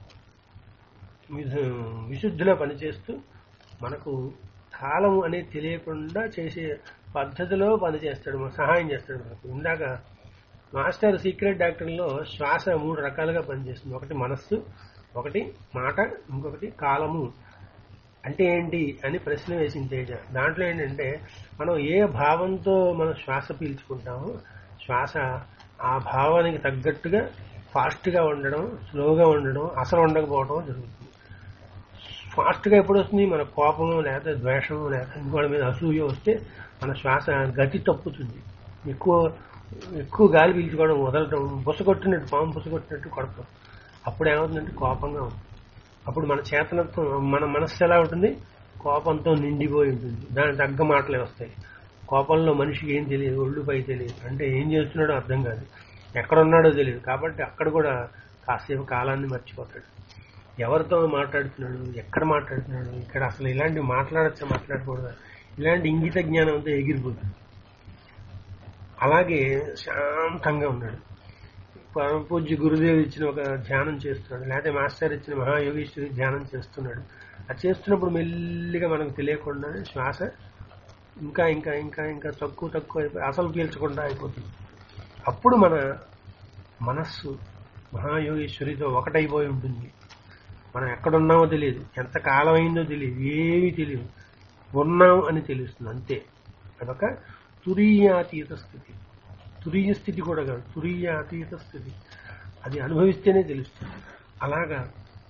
మిథు విశుద్ధిలో పనిచేస్తూ మనకు కాలం అనేది తెలియకుండా చేసే పద్ధతిలో పనిచేస్తాడు మన సహాయం చేస్తాడు మనకు ఇందాక మాస్టర్ సీక్రెట్ డాక్టర్లో శ్వాస మూడు రకాలుగా పనిచేస్తుంది ఒకటి మనస్సు ఒకటి మాట ఇంకొకటి కాలము అంటే ఏంటి అని ప్రశ్న వేసింది తేజ దాంట్లో ఏంటంటే మనం ఏ భావంతో మనం శ్వాస పీల్చుకుంటామో శ్వాస ఆ భావానికి తగ్గట్టుగా ఫాస్ట్గా ఉండడం స్లోగా ఉండడం అసలు ఉండకపోవడం జరుగుతుంది ఫాస్ట్గా ఎప్పుడు వస్తుంది మన కోపము లేకపోతే ద్వేషము లేకపోతే ఇంకోటి మీద అసూయ వస్తే మన శ్వాస గతి తప్పుతుంది ఎక్కువ ఎక్కువ గాలి పీల్చుకోవడం వదలటం బుసగొట్టినట్టు పాము బుసగొట్టినట్టు కొడతాం అప్పుడు ఏమవుతుందంటే కోపంగా ఉంటుంది అప్పుడు మన చేతనత్వం మన మనస్సు ఎలా ఉంటుంది కోపంతో నిండిపోయి ఉంటుంది దానికి తగ్గ మాటలే వస్తాయి కోపంలో మనిషికి ఏం తెలియదు ఒళ్ళు పై తెలియదు అంటే ఏం చేస్తున్నాడో అర్థం కాదు ఎక్కడ ఉన్నాడో తెలియదు కాబట్టి అక్కడ కూడా కాసేపు కాలాన్ని మర్చిపోతాడు ఎవరితో మాట్లాడుతున్నాడు ఎక్కడ మాట్లాడుతున్నాడు ఇక్కడ అసలు ఇలాంటి మాట్లాడచ్చా మాట్లాడకూడదా ఇలాంటి ఇంగిత జ్ఞానం అంతా ఎగిరిపోతుంది అలాగే శాంతంగా ఉన్నాడు పరమ పూజ్య గురుదేవి ఇచ్చిన ఒక ధ్యానం చేస్తున్నాడు లేకపోతే మాస్టర్ ఇచ్చిన మహాయోగేశ్వరి ధ్యానం చేస్తున్నాడు అది చేస్తున్నప్పుడు మెల్లిగా మనకు తెలియకుండానే శ్వాస ఇంకా ఇంకా ఇంకా ఇంకా తక్కువ తక్కువ అయిపోయి అసలు పీల్చకుండా అయిపోతుంది అప్పుడు మన మనస్సు మహాయోగేశ్వరితో ఒకటైపోయి ఉంటుంది మనం ఎక్కడున్నామో తెలియదు ఎంత కాలం అయిందో తెలియదు ఏమీ తెలియదు ఉన్నాం అని తెలుస్తుంది అంతే అదొక తురీయాతీత స్థితి తురీయ స్థితి కూడా కాదు తురీయాతీత స్థితి అది అనుభవిస్తేనే తెలుస్తుంది అలాగా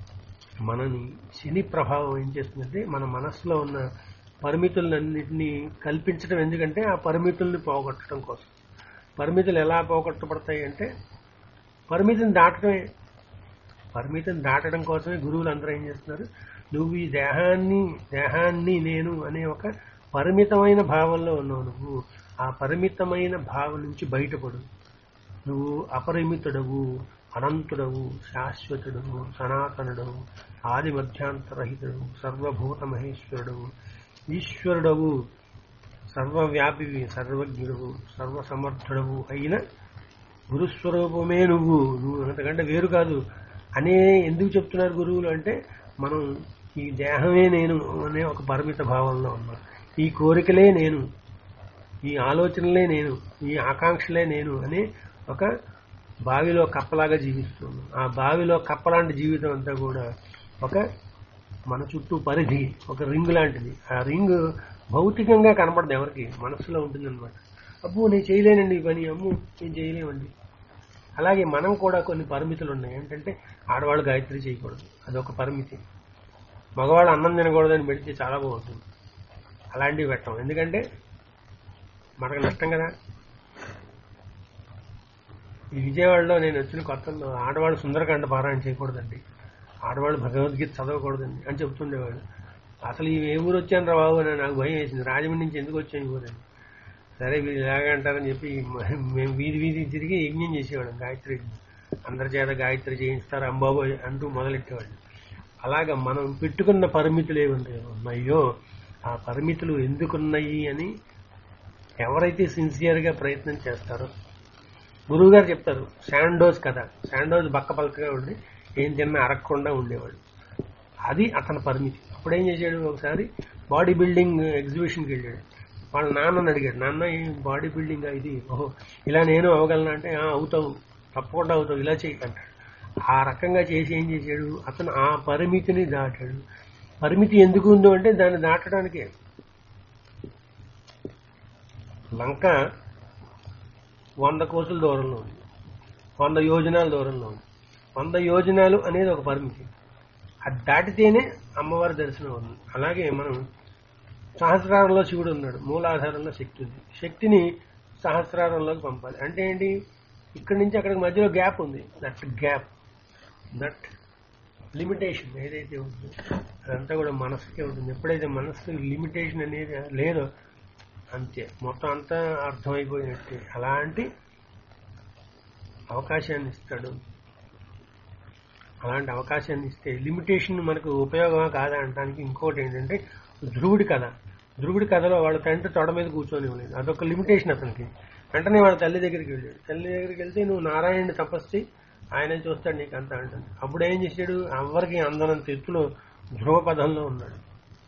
మనని శని ప్రభావం ఏం చేస్తుందంటే మన మనస్సులో ఉన్న పరిమితులన్నింటినీ కల్పించడం ఎందుకంటే ఆ పరిమితుల్ని పోగొట్టడం కోసం పరిమితులు ఎలా పోగొట్టబడతాయి అంటే పరిమితిని దాటడమే పరిమితిని దాటడం కోసమే గురువులు అందరూ ఏం చేస్తున్నారు నువ్వు ఈ దేహాన్ని దేహాన్ని నేను అనే ఒక పరిమితమైన భావంలో ఉన్నావు నువ్వు ఆ పరిమితమైన భావం నుంచి బయటపడు నువ్వు అపరిమితుడవు అనంతుడవు శాశ్వతుడవు సనాతనుడవు ఆది మధ్యాంతరహితుడు సర్వభూత మహేశ్వరుడవు ఈశ్వరుడవు సర్వవ్యాపివి సర్వజ్ఞుడవు సర్వసమర్థుడవు అయిన గురుస్వరూపమే నువ్వు నువ్వు అంతకంటే వేరు కాదు అనే ఎందుకు చెప్తున్నారు గురువులు అంటే మనం ఈ దేహమే నేను అనే ఒక పరిమిత భావంలో ఉన్నాం ఈ కోరికలే నేను ఈ ఆలోచనలే నేను ఈ ఆకాంక్షలే నేను అనే ఒక బావిలో కప్పలాగా జీవిస్తున్నాను ఆ బావిలో కప్పలాంటి జీవితం అంతా కూడా ఒక మన చుట్టూ పరిధి ఒక రింగ్ లాంటిది ఆ రింగ్ భౌతికంగా కనపడదు ఎవరికి మనస్సులో ఉంటుందన్నమాట అబ్బో నేను చేయలేనండి ఈ పని అమ్ము నేను చేయలేమండి అలాగే మనం కూడా కొన్ని పరిమితులు ఉన్నాయి ఏంటంటే ఆడవాళ్ళు గాయత్రి చేయకూడదు అదొక పరిమితి మగవాళ్ళు అన్నం తినకూడదని పెడితే చాలా బాగుంటుంది అలాంటివి పెట్టం ఎందుకంటే మనకు నష్టం కదా ఈ విజయవాడలో నేను వచ్చిన కొత్తలో ఆడవాళ్ళు సుందరకాండ పారాయణ చేయకూడదండి ఆడవాళ్ళు భగవద్గీత చదవకూడదండి అని చెప్తుండేవాడు అసలు ఈ ఏ ఊరు వచ్చాను రా బాబు అని నాకు భయం వేసింది రాజమండ్రి నుంచి ఎందుకు వచ్చాను ఈ ఊరని సరే వీళ్ళు ఇలాగే అంటారని చెప్పి మ- మేము వీధి వీధి తిరిగి యజ్ఞం చేసేవాళ్ళం గాయత్రి యజ్ఞం. అందరి చేత గాయత్రి చేయిస్తారు అంబాబోయ్ అంటూ మొదలెట్టేవాళ్ళు అలాగా మనం పెట్టుకున్న పరిమితులు ఏముంటే ఉన్నాయో ఆ పరిమితులు ఎందుకున్నాయి అని ఎవరైతే సిన్సియర్గా ప్రయత్నం చేస్తారో గురువు గారు చెప్తారు శాండోజ్ కథ శాండోజ్ బక్క పలకగా ఉండి ఏం తిన్నా అరగకుండా ఉండేవాడు అది అతని పరిమితి అప్పుడు ఏం చేశాడు ఒకసారి బాడీ బిల్డింగ్ ఎగ్జిబిషన్కి వెళ్ళాడు వాళ్ళ నాన్నని అడిగాడు నాన్న ఈ బాడీ బిల్డింగ్ ఇది ఓహో ఇలా నేను అవగలనా అంటే "ఆ, అవుతావు తప్పకుండా అవుతావు ఇలా చేయి అంటాడు ఆ రకంగా చేసి ఏం చేశాడు అతను ఆ పరిమితిని దాటాడు పరిమితి ఎందుకు ఉందో అంటే దాన్ని దాటడానికే లంక వంద కోసుల దూరంలో ఉంది వంద యోజనాల దూరంలో ఉంది వంద యోజనాలు అనేది ఒక పరిమితి అది దాటితేనే అమ్మవారి దర్శనం అవుతుంది అలాగే మనం సహస్రారంలో శివుడు ఉన్నాడు మూలాధారంలో శక్తి ఉంది శక్తిని సహస్రారంలోకి పంపాలి అంటే ఏంటి ఇక్కడి నుంచి అక్కడికి మధ్యలో గ్యాప్ ఉంది దట్ గ్యాప్ దట్ లిమిటేషన్ ఏదైతే ఉందో అదంతా కూడా మనసుకే ఉంటుంది ఎప్పుడైతే మనసు లిమిటేషన్ అనేది లేదో అంతే మొత్తం అంతా అర్థమైపోయినట్టే అలాంటి అవకాశాన్ని ఇస్తాడు అలాంటి అవకాశాన్ని ఇస్తే లిమిటేషన్ మనకు ఉపయోగమా కాదా అనడానికి ఇంకోటి ఏంటంటే ధ్రువుడి కథ ధ్రువుడి కథలో వాళ్ళ తండ్రి తొడ మీద కూర్చొని ఇవ్వలేదు అదొక లిమిటేషన్ అతనికి వెంటనే వాళ్ళ తల్లి దగ్గరికి వెళ్ళాడు తల్లి దగ్గరికి వెళ్తే నువ్వు నారాయణుని తపస్సు చేయి, ఆయనే చూస్తాడు నీకు అంత అంటుంది అప్పుడు ఏం చేశాడు ఎవరికి అందనంత ఎత్తులో ధ్రువ పదంలో ఉన్నాడు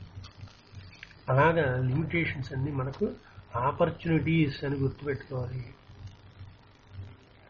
అలాగా లిమిటేషన్స్ అన్ని మనకు ఆపర్చునిటీస్ అని గుర్తుపెట్టుకోవాలి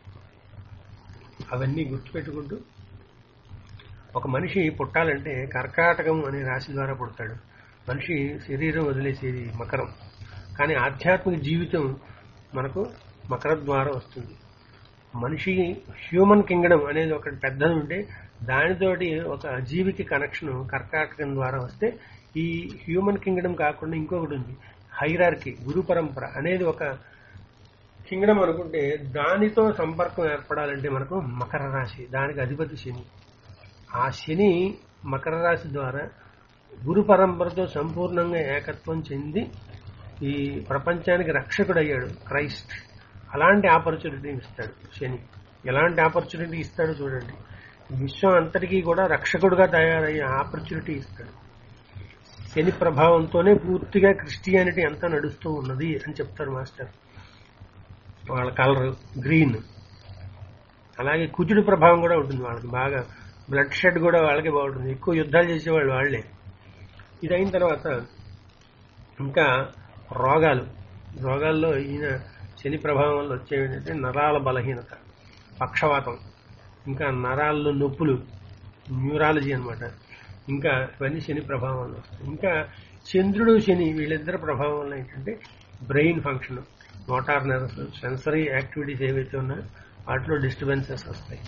అవన్నీ గుర్తుపెట్టుకుంటూ ఒక మనిషి పుట్టాలంటే కర్కాటకం అనే రాశి ద్వారా పుడతాడు మనిషి శరీరం వదిలేసేది మకరం కానీ ఆధ్యాత్మిక జీవితం మనకు మకరం ద్వారా వస్తుంది మనిషి హ్యూమన్ కింగ్డమ్ అనేది ఒకటి పెద్దది ఉంటే దానితోటి ఒక జీవికి కనెక్షన్ కర్కాటకం ద్వారా వస్తే ఈ హ్యూమన్ కింగ్డమ్ కాకుండా ఇంకొకటి ఉంది హైరార్కీ గురు పరంపర అనేది ఒక కింగ్డమ్ అనుకుంటే దానితో సంపర్కం ఏర్పడాలంటే మనకు మకర రాశి దానికి అధిపతి శని ఆ శని మకర రాశి ద్వారా గురు పరంపరతో సంపూర్ణంగా ఏకత్వం చెంది ఈ ప్రపంచానికి రక్షకుడు అయ్యాడు క్రైస్ట్ అలాంటి ఆపర్చునిటీ ఇస్తాడు శని ఎలాంటి ఆపర్చునిటీ ఇస్తాడో చూడండి విశ్వం అంతటికీ కూడా రక్షకుడుగా తయారయ్యే ఆపర్చునిటీ ఇస్తాడు శని ప్రభావంతోనే పూర్తిగా క్రిస్టియానిటీ అంతా నడుస్తూ ఉన్నది అని చెప్తారు మాస్టర్ వాళ్ళ కలర్ గ్రీన్ అలాగే కుజుడి ప్రభావం కూడా ఉంటుంది వాళ్ళకి బాగా బ్లడ్ షెడ్ కూడా వాళ్ళకి బాగుంటుంది ఎక్కువ యుద్ధాలు చేసేవాళ్ళు వాళ్ళే ఇది అయిన తర్వాత ఇంకా రోగాలు రోగాల్లో ఈయన శని ప్రభావం వల్ల వచ్చేవి ఏంటంటే నరాల బలహీనత పక్షవాతం ఇంకా నరాల్లో నొప్పులు న్యూరాలజీ అన్నమాట ఇంకా ఇవన్నీ శని ప్రభావం వల్ల వస్తాయి ఇంకా చంద్రుడు శని వీళ్ళిద్దరి ప్రభావం వల్ల ఏంటంటే brain function motor nerves sensory activities ఏవైతే ఉన్నాయో వాటిలో డిస్టర్బెన్సెస్ వస్తాయి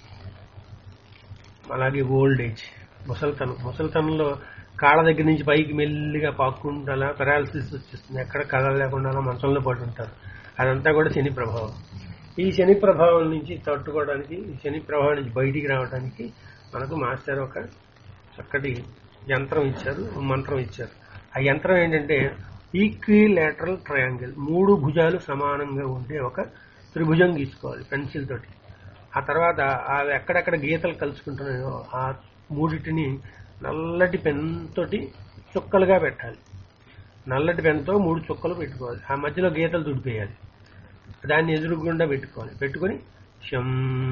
అలాగే ఓల్డ్ ఏజ్ ముసలితనం ముసలితనంలో కాళ్ళ దగ్గర నుంచి పైకి మెల్లిగా పాక్కుంటా పెరాలసిస్ వచ్చేస్తుంది ఎక్కడ కదల లేకుండా అలా మంచంలో పడి ఉంటారు అదంతా కూడా శని ప్రభావం ఈ శని ప్రభావం నుంచి తట్టుకోవడానికి ఈ శని ప్రభావం నుంచి బయటికి రావడానికి మనకు మాస్టర్ ఒక చక్కటి యంత్రం ఇచ్చారు మంత్రం ఇచ్చారు ఆ యంత్రం ఏంటంటే ఈక్విలేటరల్ ట్రయాంగిల్ మూడు భుజాలు సమానంగా ఉండే ఒక త్రిభుజం గీసుకోవాలి పెన్సిల్ తోటి ఆ తర్వాత అవి ఎక్కడెక్కడ గీతలు కలుసుకుంటున్నాయో ఆ మూడిటిని నల్లటి పెన్ తోటి చుక్కలుగా పెట్టాలి నల్లటి పెన్తో మూడు చుక్కలు పెట్టుకోవాలి ఆ మధ్యలో గీతలు తుడిపేయాలి దాన్ని ఎదురుగుండా పెట్టుకోవాలి పెట్టుకొని శం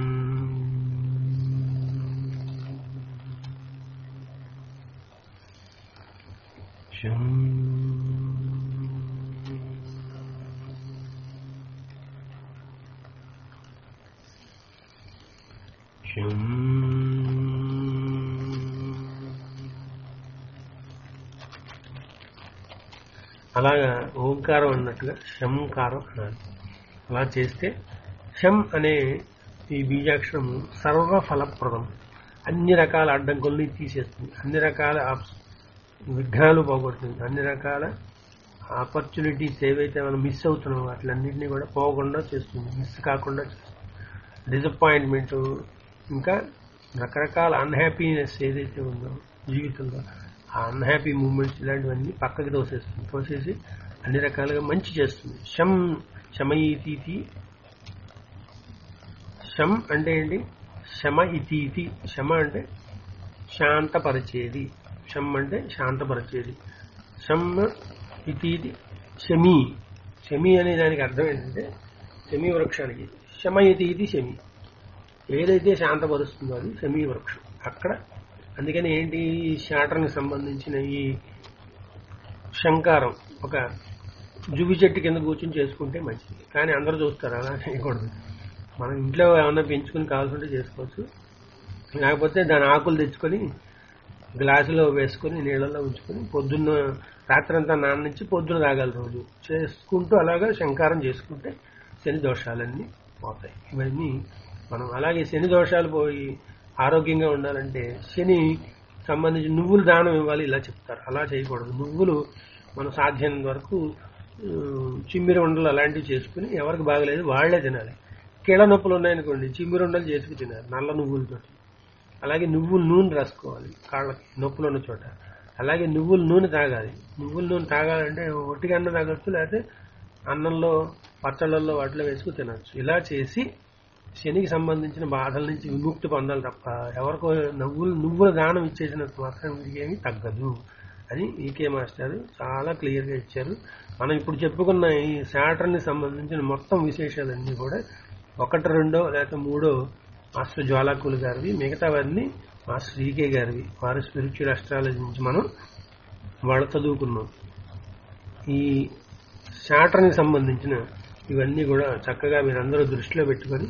శం శం అలాగా ఓంకారం అన్నట్టుగా శంకారం అనాలి అలా చేస్తే శం అనే ఈ బీజాక్షరం సర్వ ఫలప్రదం అన్ని రకాల అడ్డంకుల్ని తీసేస్తుంది అన్ని రకాల ఆప్స్- విఘ్నాలు పోగొడుతుంది అన్ని రకాల ఆపర్చునిటీస్ ఏవైతే మనం మిస్ అవుతున్నామో వాటిలన్నింటినీ కూడా పోకుండా చేస్తుంది మిస్ కాకుండా చేస్తుంది డిసప్పాయింట్మెంట్ ఇంకా రకరకాల అన్హ్యాపీనెస్ ఏదైతే ఉందో జీవితంలో ఆ అన్హ్యాపీ మూమెంట్స్ ఇలాంటివన్నీ పక్కకి తోసేస్తుంది తోసేసి అన్ని రకాలుగా మంచి చేస్తుంది శం శమయితీతి శం అంటే ఏంటి శమ ఇతీతి శమ అంటే శాంతపరిచేది శం అంటే శాంతపరిచేది శమ్ ఇతీతి శమి శమి అనే దానికి అర్థం ఏంటంటే శమి వృక్షానికి శమ ఇతీతి శమి ఏదైతే శాంతపరుస్తుందో అది శమీ వృక్షం అక్కడ అందుకని ఏంటి ఈ శాటర్కి సంబంధించిన ఈ శంకారం ఒక జువి చెట్టు కింద కూర్చొని చేసుకుంటే మంచిది కానీ అందరూ చూస్తారు అలా చేయకూడదు మనం ఇంట్లో ఏమన్నా పెంచుకుని కావాల్సింటే చేసుకోవచ్చు లేకపోతే దాని ఆకులు తెచ్చుకొని గ్లాసులో వేసుకొని నీళ్ళలో ఉంచుకొని పొద్దున్న రాత్రంతా నాన్నించి పొద్దున తాగాలి రోజు చేసుకుంటూ అలాగా శంకారం చేసుకుంటే శని దోషాలన్నీ పోతాయి ఇవన్నీ మనం అలాగే శని దోషాలు పోయి ఆరోగ్యంగా ఉండాలంటే శని సంబంధించి నువ్వులు దానం ఇవ్వాలి ఇలా చెప్తారు అలా చేయకూడదు నువ్వులు మనం సాధ్యమైనంత వరకు ఆ, చిమ్మిరి ఉండలు అలాంటివి చేసుకుని ఎవరికి బాగలేదు వాళ్లే తినాలి కీళ్ళ నొప్పులు ఉన్నాయనుకోండి చిమ్మిరి ఉండలు చేసుకుని తినాలి నల్ల నువ్వులతోటి అలాగే నువ్వుల నూనె రాసుకోవాలి కాళ్ళకి నొప్పులు ఉన్న చోట అలాగే నువ్వుల నూనె తాగాలి నువ్వుల నూనె తాగాలంటే ఒట్టిగా అన్నం తాగొచ్చు లేకపోతే అన్నంలో పచ్చళ్ళల్లో వాటిలో వేసుకుని తినచ్చు ఇలా చేసి శనికి సంబంధించిన బాధల నుంచి విముక్తి పొందాలి తప్ప ఎవరికో నువ్వులు నువ్వుల దానం ఇచ్చేసినంత మాత్రం వీరికి ఏమీ తగ్గదు అని ఈకే మాస్టర్ చాలా క్లియర్ గా ఇచ్చారు మనం ఇప్పుడు చెప్పుకున్న ఈ శాటర్ని సంబంధించిన మొత్తం విశేషాలన్నీ కూడా ఒకటి రెండో లేకపోతే మూడో మాస్టర్ జ్వాలాకులు గారివి మిగతావన్నీ మాస్టర్ ఈకే గారివి వారు స్పిరిచువల్ అస్ట్రాలజీ నుంచి మనం వాళ్ళు చదువుకున్నాం ఈ శాటర్ని సంబంధించిన ఇవన్నీ కూడా చక్కగా మీరందరూ దృష్టిలో పెట్టుకొని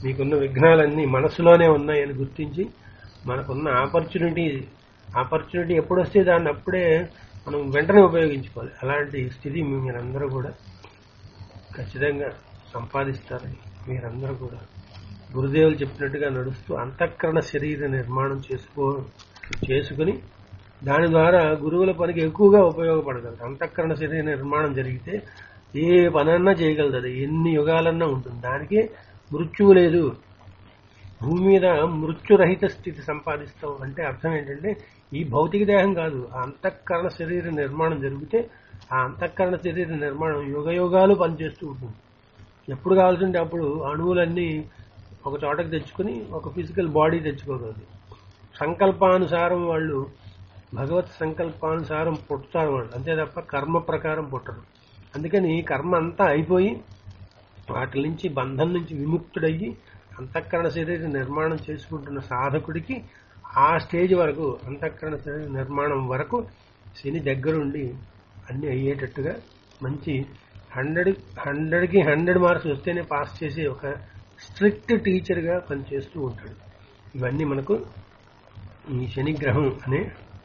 మీకున్న విఘ్నాలన్నీ మనసులోనే ఉన్నాయని గుర్తించి మనకున్న ఆపర్చునిటీ ఆపర్చునిటీ ఎప్పుడు వస్తే దాన్ని అప్పుడే మనం వెంటనే ఉపయోగించుకోవాలి అలాంటి స్థితి మీరందరూ కూడా ఖచ్చితంగా సంపాదిస్తారని మీరందరూ కూడా గురుదేవులు చెప్పినట్టుగా నడుస్తూ అంతఃకరణ శరీర నిర్మాణం చేసుకో చేసుకుని దాని ద్వారా గురువుల పనికి ఎక్కువగా ఉపయోగపడగలదు అంతఃకరణ శరీర నిర్మాణం జరిగితే ఏ పనన్నా చేయగలదు అది ఎన్ని యుగాలన్నా ఉంటుంది దానికి మృత్యువు లేదు భూమి మీద మృత్యురహిత స్థితి సంపాదిస్తాం అంటే అర్థం ఏంటంటే ఈ భౌతిక దేహం కాదు ఆ అంతఃకరణ శరీర నిర్మాణం జరిగితే ఆ అంతఃకరణ శరీర నిర్మాణం యుగ యుగాలు పనిచేస్తూ ఉంటుంది ఎప్పుడు కావాల్సింటే అప్పుడు అణువులన్నీ ఒక చోటకి తెచ్చుకుని ఒక ఫిజికల్ బాడీ తెచ్చుకోగలదు సంకల్పానుసారం వాళ్ళు భగవత్ సంకల్పానుసారం పుట్టుతారు వాళ్ళు అంతే తప్ప కర్మ ప్రకారం పుట్టరు అందుకని కర్మ అంతా అయిపోయి వాటి నుంచి బంధం నుంచి విముక్తుడయ్యి అంతఃకరణ శరీర నిర్మాణం చేసుకుంటున్న సాధకుడికి ఆ స్టేజ్ వరకు అంతఃకరణ శరీర నిర్మాణం వరకు శని దగ్గరుండి అన్ని అయ్యేటట్టుగా మంచి హండ్రెడ్ హండ్రెడ్కి హండ్రెడ్ మార్క్స్ వస్తేనే పాస్ చేసే ఒక స్ట్రిక్ట్ టీచర్గా పనిచేస్తూ ఉంటాడు ఇవన్నీ మనకు ఈ శనిగ్రహం అనే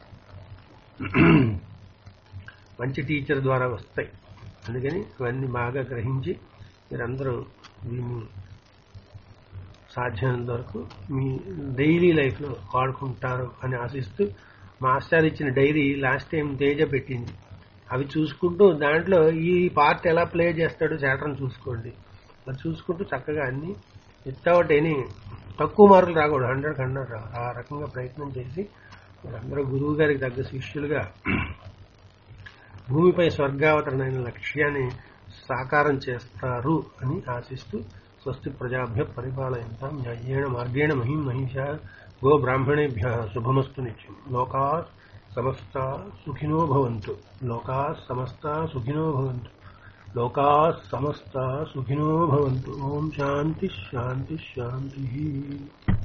మంచి టీచర్ ద్వారా వస్తాయి అందుకని ఇవన్నీ బాగా గ్రహించి మీరందరూ దీన్ని సాధ్యమైనంత వరకు మీ డైలీ లైఫ్లో వాడుకుంటారు అని ఆశిస్తూ మాస్టర్ ఇచ్చిన డైరీ లాస్ట్ టైం తేజ పెట్టింది అవి చూసుకుంటూ దాంట్లో ఈ పార్ట్ ఎలా ప్లే చేస్తాడో చాటర్ని చూసుకోండి అది చూసుకుంటూ చక్కగా అన్ని వితౌట్ ఎనీ తక్కువ మార్కులు రాకూడదు హండ్రెడ్ హండ్రెడ్ రా ఆ రకంగా ప్రయత్నం చేసి మీరందరూ గురువు గారికి తగ్గ శిష్యులుగా భూమిపై స్వర్గావతరణైన లక్ష్యాన్ని సాకారం చేస్తారు అని ఆశిస్తూ స్వస్తి ప్రజాభ్య పరిపాలయంతాం న్యాయేణ మార్గేణ మహిం మహిష గో బ్రాహ్మణేభ్య శుభమస్తు నిత్యం లోకా సమస్త సుఖినో భవంతు లోకా సమస్త సుఖినో భవంతు లోకా సమస్త సుఖినో భవంతు ఓం శాంతి శాంతి శాంతి